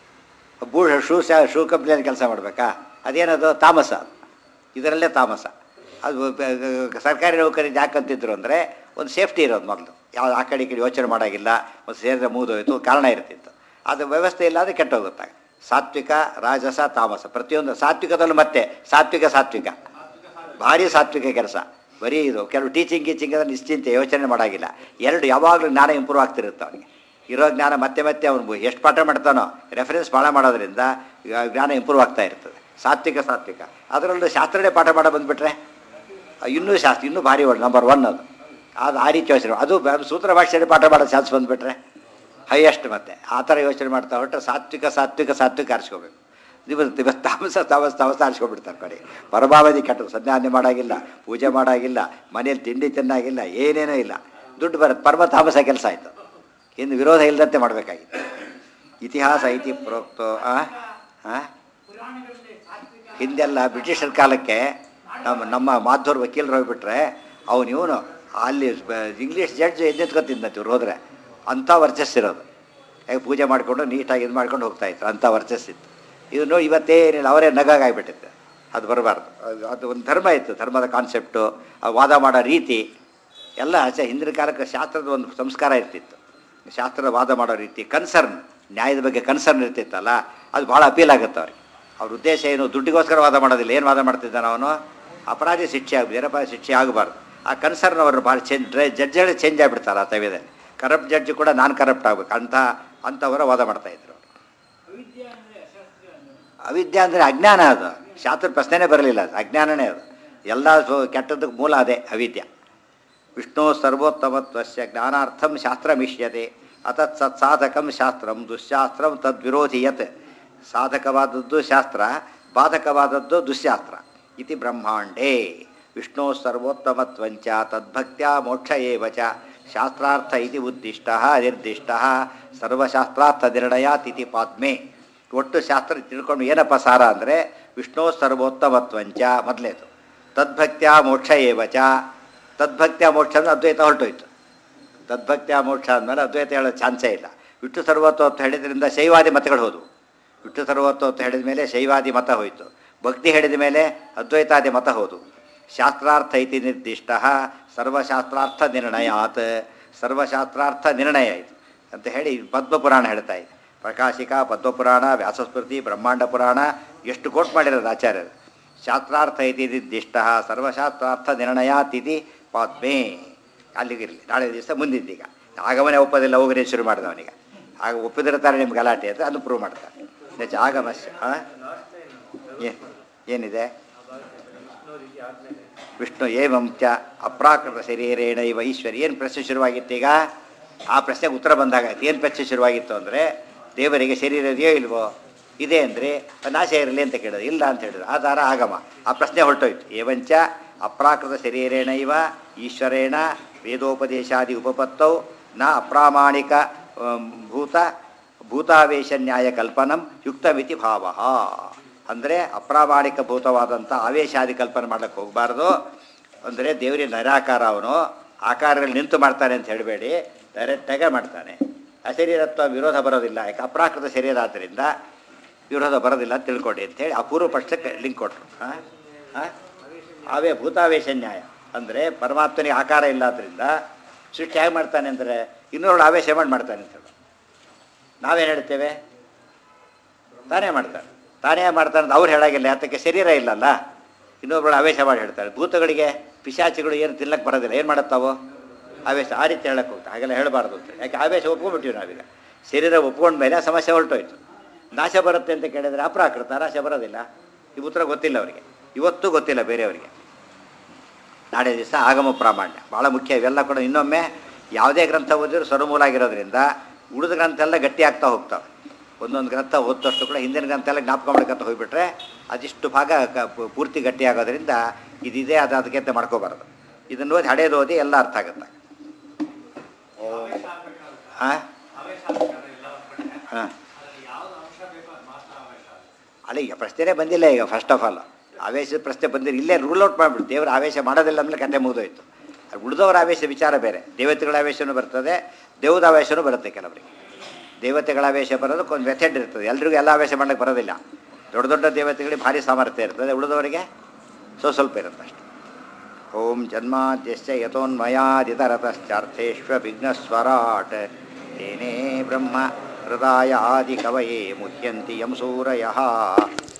ಬೂ ಶೂ ಶಾ ಶೂ ಕಂಪ್ನಿಯಲ್ಲಿ ಕೆಲಸ ಮಾಡಬೇಕಾ ಅದೇನದು ತಾಮಸ ಅದು ಇದರಲ್ಲೇ ತಾಮಸ ಅದು ಬ- ಸರ್ಕಾರಿ ನೌಕರಿ ಯಾಕಂತಿದ್ರು ಅಂದರೆ ಒಂದು ಸೇಫ್ಟಿ ಇರೋದು ಮೊದಲು ಯಾವ್ದು ಆ ಕಡೆ ಈ ಕಡೆ ಯೋಚನೆ ಮಾಡೋಂಗಿಲ್ಲ ಒಂದು ಸೇರಿದ್ರೆ ಮುಗಿದೋಯ್ತು ಕಾರಣ ಇರ್ತಿತ್ತು ಅದು ವ್ಯವಸ್ಥೆ ಇಲ್ಲ ಅಂದರೆ ಕೆಟ್ಟೋಗುತ್ತೆ ಸಾತ್ವಿಕ ರಾಜಸ ತಾಮಸ ಪ್ರತಿಯೊಂದು ಸಾತ್ವಿಕದಲ್ಲೂ ಮತ್ತೆ ಸಾತ್ವಿಕ ಸಾತ್ವಿಕ ಭಾರಿ ಸಾತ್ವಿಕ ಕೆಲಸ ಬರೀ ಇದು ಕೆಲವು ಟೀಚಿಂಗ್ ಗೀಚಿಂಗ್ ಅಂದ್ರೆ ನಿಶ್ಚಿಂತೆ ಯೋಚನೆ ಮಾಡೋಂಗಿಲ್ಲ ಎರಡು ಯಾವಾಗಲೂ ಜ್ಞಾನ ಇಂಪ್ರೂವ್ ಆಗ್ತಿರುತ್ತೆ ಅವನಿಗೆ ಇರೋ ಜ್ಞಾನ ಮತ್ತೆ ಮತ್ತೆ ಅವನು ಎಷ್ಟು ಪಾಠ ಮಾಡ್ತಾನೋ ರೆಫರೆನ್ಸ್ ಭಾಳ ಮಾಡೋದ್ರಿಂದ ಈಗ ಜ್ಞಾನ ಇಂಪ್ರೂವ್ ಆಗ್ತಾ ಇರ್ತದೆ ಸಾತ್ವಿಕ ಸಾತ್ವಿಕ ಅದರಲ್ಲೂ ಶಾಸ್ತ್ರನೇ ಪಾಠ ಮಾಡೋ ಬಂದುಬಿಟ್ರೆ ಇನ್ನೂ ಶಾಸ್ತ್ರ ಇನ್ನೂ ಭಾರಿ ಒಳ್ಳೆ ನಂಬರ್ ಒನ್ ಅದು ಅದು ಆ ರೀತಿ ಯೋಚನೆ ಅದು ಅದು ಸೂತ್ರ ಭಾಷೆಯಲ್ಲಿ ಪಾಠ ಮಾಡೋ ಚಾನ್ಸ್ ಬಂದುಬಿಟ್ರೆ ಹೈಯೆಸ್ಟ್ ಮತ್ತೆ ಆ ಥರ ಯೋಚನೆ ಮಾಡ್ತಾ ಹೊರಟ್ರೆ ಸಾತ್ವಿಕ ಸಾತ್ವಿಕ ಸಾತ್ವಿಕ ಆರಿಸ್ಕೋಬೇಕು ಇವತ್ತು ಇವತ್ತು ತಾಮಸ ತಾಮಸ ತಾಮಸ ಆರಿಸ್ಕೊಬಿಡ್ತಾರೆ ಕಡೆ ಪರಮಾವಧಿ ಕೆಟ್ಟದು ಸಂಧ್ಯಾನೆ ಮಾಡೋಂಗಿಲ್ಲ ಪೂಜೆ ಮಾಡೋಂಗಿಲ್ಲ ಮನೇಲಿ ತಿಂಡಿ ತಿನ್ನಾಗಿಲ್ಲ ಏನೇನೂ ಇಲ್ಲ ದುಡ್ಡು ಬರುತ್ತೆ ಪರಮ ತಾಮಸ ಕೆಲಸ ಆಯಿತು ಇನ್ನು ವಿರೋಧ ಇಲ್ಲದಂತೆ ಮಾಡಬೇಕಾಗಿತ್ತು ಇತಿಹಾಸ ಐತಿ ಪ್ರೋಕ್ತೋ ಆ ಆ? ಹಿಂದೆಲ್ಲ ಬ್ರಿಟಿಷರ ಕಾಲಕ್ಕೆ ನಮ್ಮ ನಮ್ಮ ಮಾಧುರ್ ವಕೀಲರು ಹೋಗ್ಬಿಟ್ರೆ ಅವನು ಇವನು ಅಲ್ಲಿ ಇಂಗ್ಲೀಷ್ ಜಡ್ಜ್ ಎದ್ದೆತ್ಕೊತಿದ್ದಂತೆ ಇವ್ರು ಹೋದರೆ ಅಂಥ ವರ್ಚಸ್ಸಿರೋದು ಹೇಗೆ ಪೂಜೆ ಮಾಡಿಕೊಂಡು ನೀಟಾಗಿ ಇದು ಮಾಡ್ಕೊಂಡು ಹೋಗ್ತಾ ಇತ್ತು ಅಂಥ ವರ್ಚಸ್ಸಿತ್ತು ಇದು ನೋಡಿ ಇವತ್ತೇನಿಲ್ಲ ಅವರೇ ನಗಾಗಾಗ್ಬಿಟ್ಟಿತ್ತು ಅದು ಬರಬಾರ್ದು ಅದು ಅದು ಒಂದು ಧರ್ಮ ಇತ್ತು ಧರ್ಮದ ಕಾನ್ಸೆಪ್ಟು ಆ ವಾದ ಮಾಡೋ ರೀತಿ ಎಲ್ಲ ಆಚೆ ಹಿಂದಿನ ಕಾಲಕ್ಕೆ ಶಾಸ್ತ್ರದ ಒಂದು ಸಂಸ್ಕಾರ ಇರ್ತಿತ್ತು ಶಾಸ್ತ್ರದ ವಾದ ಮಾಡೋ ರೀತಿ ಕನ್ಸರ್ನ್ ನ್ಯಾಯದ ಬಗ್ಗೆ ಕನ್ಸರ್ನ್ ಇರ್ತಿತ್ತಲ್ಲ ಅದು ಭಾಳ ಅಪೀಲ್ ಆಗುತ್ತೆ ಅವ್ರಿಗೆ ಅವ್ರ ಉದ್ದೇಶ ಏನು ದುಡ್ಡಿಗೋಸ್ಕರ ವಾದ ಮಾಡೋದಿಲ್ಲ ಏನು ವಾದ ಮಾಡ್ತಿದ್ದಾನೆ ಅವನು ಅಪರಾಧಿ ಶಿಕ್ಷೆ ಆಗ ಬೇರೆ ಶಿಕ್ಷೆ ಆಗಬಾರ್ದು ಆ ಕನ್ಸರ್ನ್ ಅವರು ಭಾಳ ಚೇಂಜ್ ಜಡ್ಜ್ಗಳೇ ಚೇಂಜ್ ಆಗಿಬಿಡ್ತಾರೆ ಆ ತವ್ಯದಲ್ಲಿ ಕರಪ್ಟ್ ಜಡ್ಜ್ ಕೂಡ ನಾನ್ ಕರಪ್ಟ್ ಆಗ್ಬೇಕು ಅಂತ ಅಂಥವರ ವಾದ ಮಾಡ್ತಾಯಿದ್ರು ಅವಿದ್ಯೆ ಅಂದರೆ ಅಜ್ಞಾನ ಅದು ಶಾಸ್ತ್ರ ಪ್ರಶ್ನೆನೇ ಬರಲಿಲ್ಲ ಅದು ಅಜ್ಞಾನನೇ ಅದು ಎಲ್ಲ ಸು- ಕೆಟ್ಟದಕ್ಕೆ ಮೂಲ ಅದೇ ಅವಿದ್ಯೆ ವಿಷ್ಣು ಸರ್ವೋತ್ತಮತ್ವಸ್ಯ ಜ್ಞಾನಾರ್ಥಂ ಶಾಸ್ತ್ರಮಿಷ್ಯತೆ ಅತತ್ ಸತ್ಸಾಧಕಂ ಶಾಸ್ತ್ರಂ ದುಶ್ಶಾಸ್ತ್ರಂ ತದ್ವಿರೋಧಿ ಯತ್ ಸಾಧಕವಾದದ್ದು ಶಾಸ್ತ್ರ ಬಾಧಕವಾದದ್ದು ದುಶ್ಯಾಸ್ತ್ರ ಇತಿ ಬ್ರಹ್ಮಾಂಡೇ ವಿಷ್ಣು ಸರ್ವೋತ್ತಮತ್ವಂಚ ತದ್ಭಕ್ತ್ಯ ಮೋಕ್ಷ ಏವ ಚ ಶಾಸ್ತ್ರಾರ್ಥ ಇತಿ ಉದ್ದಿಷ್ಟ ನಿರ್ದಿಷ್ಟ ಸರ್ವಶಾಸ್ತ್ರಾರ್ಥ ನಿರ್ಣಯಾತ್ ಇತಿ ಪಾದ್ಮೆ ಒಟ್ಟು ಶಾಸ್ತ್ರ ತಿಳ್ಕೊಂಡು ಏನಪ್ಪ ಸಾರ ಅಂದರೆ ವಿಷ್ಣು ಸರ್ವೋತ್ತಮತ್ವಂಚ ಮೊದಲೇದು ತದ್ಭಕ್ತ್ಯ ಮೋಕ್ಷ ಏವ ಚ ತದ್ಭಕ್ತ್ಯ ಮೋಕ್ಷ ಅಂದ್ರೆ ಅದ್ವೈತ ಹೊರಟೋಯ್ತು ತದ್ಭಕ್ತ್ಯ ಮೋಕ್ಷ ಅಂದಮೇಲೆ ಅದ್ವೈತ ಹೇಳೋ ಚಾನ್ಸೇ ಇಲ್ಲ ವಿಷ್ಣು ಸರ್ವತ್ವ ಅಂತ ಹೇಳಿದ್ರಿಂದ ಶೈವಾದಿ ಮತಗಳು ಹೋದವು ವಿಷ್ಣು ಸರ್ವತ್ವ ಅಂತ ಹೇಳಿದ ಮೇಲೆ ಶೈವಾದಿ ಮತ ಹೋಯಿತು ಭಕ್ತಿ ಹೇಳಿದ ಮೇಲೆ ಅದ್ವೈತಾದಿ ಮತ ಹೋದು ಶಾಸ್ತ್ರಾರ್ಥ ಇತಿ ನಿರ್ದಿಷ್ಟ ಸರ್ವಶಾಸ್ತ್ರಾರ್ಥ ನಿರ್ಣಯಾತ್ ಸರ್ವಶಾಸ್ತ್ರಾರ್ಥ ನಿರ್ಣಯ ಇದು ಅಂತ ಹೇಳಿ ಪದ್ಮಪುರಾಣ ಹೇಳ್ತಾ ಇದೆ ಪ್ರಕಾಶಿಕ ಪದ್ಮಪುರಾಣ ವ್ಯಾಸಸ್ಮೃತಿ ಬ್ರಹ್ಮಾಂಡ ಪುರಾಣ ಎಷ್ಟು ಕೋಟ್ ಮಾಡಿರೋದು ಆಚಾರ್ಯರು ಶಾಸ್ತ್ರಾರ್ಥ ಇತಿ ನಿರ್ದಿಷ್ಟ ಸರ್ವಶಾಸ್ತ್ರಾರ್ಥ ನಿರ್ಣಯಾತಿಥಿ ಪಾದ್ಮೆ ಅಲ್ಲಿಗಿರಲಿ ನಾಳೆ ದಿವಸ ಮುಂದಿದ್ದೀಗ ಆಗಮನೆ ಒಪ್ಪೋದಿಲ್ಲ ಹೋಗ್ರಿ ಶುರು ಮಾಡಿದ ಅವನಿಗ ಆಗ ಒಪ್ಪಿದಿರ್ತಾರೆ ನಿಮ್ಗೆ ಗಲಾಟೆ ಅಂತ ಅದು ಪ್ರೂವ್ ಮಾಡ್ತಾರೆ ನೆಚ್ಚ ಆಗಮಸ್ಯ ಹಾಂ ಏ- ಏನಿದೆ ವಿಷ್ಣು ಏವಂ ಚ ಅಪ್ರಾಕೃತ ಶರೀರೇಣ ಇವ ಈಶ್ವರಿ ಏನು ಪ್ರಶ್ನೆ ಶುರುವಾಗಿತ್ತು ಈಗ ಆ ಪ್ರಶ್ನೆಗೆ ಉತ್ತರ ಬಂದಾಗ ಏನು ಪ್ರಶ್ನೆ ಶುರುವಾಗಿತ್ತು ಅಂದರೆ ದೇವರಿಗೆ ಶರೀರ ಇದೆಯೋ ಇಲ್ವೋ ಇದೆ ಅಂದರೆ ನಾಶ ಇರಲಿ ಅಂತ ಕೇಳೋದು ಇಲ್ಲ ಅಂತ ಹೇಳಿದ್ರು ಆಧಾರ ಆಗಮ ಆ ಪ್ರಶ್ನೆ ಹೊರಟೋಯ್ತು ಏವಂಚ ಅಪ್ರಾಕೃತ ಶರೀರೇಣ ಇವ ಈಶ್ವರೇಣ ವೇದೋಪದೇಶಾದಿ ಉಪಪತ್ತೌ ನ ಅಪ್ರಾಮಾಣಿಕ ಅಂ, ಭೂತ ಭೂತಾವೇಶ ನ್ಯಾಯ ಕಲ್ಪನಂ ಯುಕ್ತಮಿತಿ ಭಾವ ಅಂದರೆ ಅಪ್ರಾಮಾಣಿಕ ಭೂತವಾದಂಥ ಆವೇಶಾದಿ ಕಲ್ಪನೆ ಮಾಡಕ್ಕೆ ಹೋಗಬಾರ್ದು ಅಂದರೆ ದೇವರಿಗೆ ನಿರಾಕಾರ ಅವನು ಆಕಾರದಲ್ಲಿ ನಿಂತು ಮಾಡ್ತಾನೆ ಅಂತ ಹೇಳಬೇಡಿ ಡೈರೆಕ್ಟಾಗೇ ಮಾಡ್ತಾನೆ ಅಶರೀರತ್ವ ವಿರೋಧ ಬರೋದಿಲ್ಲ ಯಾಕೆ ಅಪ್ರಾಕೃತ ಶರೀರ ಆದ್ದರಿಂದ ವಿರೋಧ ಬರೋದಿಲ್ಲ ಅಂತ ತಿಳ್ಕೊಡಿ ಅಂತೇಳಿ ಅಪೂರ್ವ ಪಕ್ಷಕ್ಕೆ ಲಿಂಕ್ ಕೊಟ್ಟರು ಹಾಂ ಹಾಂ ಅವೇ ಭೂತಾವೇಶ ನ್ಯಾಯ ಅಂದರೆ ಪರಮಾತ್ಮನಿಗೆ ಆಕಾರ ಇಲ್ಲಾದ್ರಿಂದ ಸೃಷ್ಟಿ ಹೇಗೆ ಮಾಡ್ತಾನೆ ಅಂದರೆ ಇನ್ನೊರಳು ಆವೇಶ ಮಾಡಿ ಮಾಡ್ತಾನೆ ಅಂತ ಹೇಳಿ ನಾವೇನು ಹೇಳ್ತೇವೆ ತಾನೇ ಮಾಡ್ತಾನೆ ತಾನೇ ಮಾಡ್ತಾನೆ ಅಂತ ಅವ್ರು ಹೇಳಾಗಿಲ್ಲ ಯಾತಕ್ಕೆ ಶರೀರ ಇಲ್ಲಲ್ಲ ಇನ್ನೊಬ್ರು ಆವೇಶ ಮಾಡಿ ಹೇಳ್ತಾರೆ ಭೂತಗಳಿಗೆ ಪಿಶಾಚಿಗಳು ಏನು ತಿನ್ನಕ್ಕೆ ಬರೋದಿಲ್ಲ ಏನು ಮಾಡುತ್ತಾವು ಆವೇಶ ಆ ರೀತಿ ಹೇಳಕ್ಕೆ ಹೋಗ್ತಾ ಹಾಗೆಲ್ಲ ಹೇಳಬಾರ್ದು ಅಂತ ಯಾಕೆ ಆವೇಶ ಒಪ್ಕೊಂಡ್ಬಿಟ್ಟಿವಿ ನಾವೀಗ ಶರೀರ ಒಪ್ಕೊಂಡ ಮೇಲೆ ಆ ಸಮಸ್ಯೆ ಹೊರಟೋಯ್ತು ನಾಶ ಬರುತ್ತೆ ಅಂತ ಕೇಳಿದರೆ ಅಪ್ರಾಕೃತ ನಾಶ ಬರೋದಿಲ್ಲ ಈ ಉತ್ತರ ಗೊತ್ತಿಲ್ಲ ಅವರಿಗೆ ಇವತ್ತು ಗೊತ್ತಿಲ್ಲ ಬೇರೆಯವರಿಗೆ ನಾಳೆ ದಿವಸ ಆಗಮ ಪ್ರಾಮಾಣ್ಯ ಭಾಳ ಮುಖ್ಯ ಇವೆಲ್ಲ ಕೂಡ ಇನ್ನೊಮ್ಮೆ ಯಾವುದೇ ಗ್ರಂಥ ಓದಿದ್ರು ಸ್ವರಮೂಲ ಆಗಿರೋದ್ರಿಂದ ಉಳಿದ ಗ್ರಂಥ ಎಲ್ಲ ಗಟ್ಟಿ ಆಗ್ತಾ ಹೋಗ್ತಾವೆ ಒಂದೊಂದು ಗ್ರಂಥ ಓದಿದಷ್ಟು ಕೂಡ ಹಿಂದಿನ ಗ್ರಂಥ ಎಲ್ಲ ಜ್ಞಾಪಕ ಮಾಡ್ಕೊತ ಹೋಗ್ಬಿಟ್ರೆ ಅದಿಷ್ಟು ಭಾಗ ಕ- ಪು- ಪೂರ್ತಿ ಗಟ್ಟಿ ಆಗೋದ್ರಿಂದ ಇದಿದೆ ಅದು ಅದಕ್ಕೆ ಅಂತ ಮಾಡ್ಕೋಬಾರ್ದು ಇದನ್ನು ಓದಿ ಹಳೇದು ಓದಿ ಎಲ್ಲ ಅರ್ಥ ಆಗುತ್ತೆ ಹಾಂ ಹಾಂ ಅಲ್ಲ ಈಗ ಪ್ರಶ್ನೆನೇ ಬಂದಿಲ್ಲ ಈಗ ಫಸ್ಟ್ ಆಫ್ ಆಲ್ ಆವೇಶದ ಪ್ರಶ್ನೆ ಬಂದಿಲ್ಲ ಇಲ್ಲೇ ರೂಲ್ ಔಟ್ ಮಾಡಿಬಿಟ್ಟು ದೇವರು ಆವೇಶ ಮಾಡೋದಿಲ್ಲ ಅಂದ್ರೆ ಕತೆ ಮುಗಿದೋಯ್ತು ಉಳಿದವರ ಆವೇಶ ವಿಚಾರ ಬೇರೆ ದೇವತೆಗಳ ಆವೇಶನೂ ಬರ್ತದೆ ದೇವದ ಆವೇಶನೂ ಬರುತ್ತೆ ಕೆಲವರಿಗೆ ದೇವತೆಗಳ ಆವೇಶ ಬರೋದಕ್ಕೆ ಒಂದು ಮೆಥಡ್ ಇರ್ತದೆ ಎಲ್ರಿಗೂ ಎಲ್ಲ ಆವೇಶ ಮಾಡಕ್ಕೆ ಬರೋದಿಲ್ಲ ದೊಡ್ಡ ದೊಡ್ಡ ದೇವತೆಗಳಿಗೆ ಭಾರಿ ಸಾಮರ್ಥ್ಯ ಇರ್ತದೆ ಉಳಿದವರಿಗೆ ಸೊ ಸ್ವಲ್ಪ ಇರುತ್ತೆ ಅಷ್ಟೆ ಓಂ ಜನ್ಮಾದ್ಯಶ್ಚ ಯಥೋನ್ಮಯಾದಿತರತಶ್ಚಾರ್ಥೇಶ್ವ ವಿಘ್ನಸ್ವರಾಟ್ ತೇನೇ ಬ್ರಹ್ಮ ಹೃದಯ ಆದಿ ಕವಯೇ ಮುಹ್ಯಂತಿ ಯಂ ಸೂರಯಃ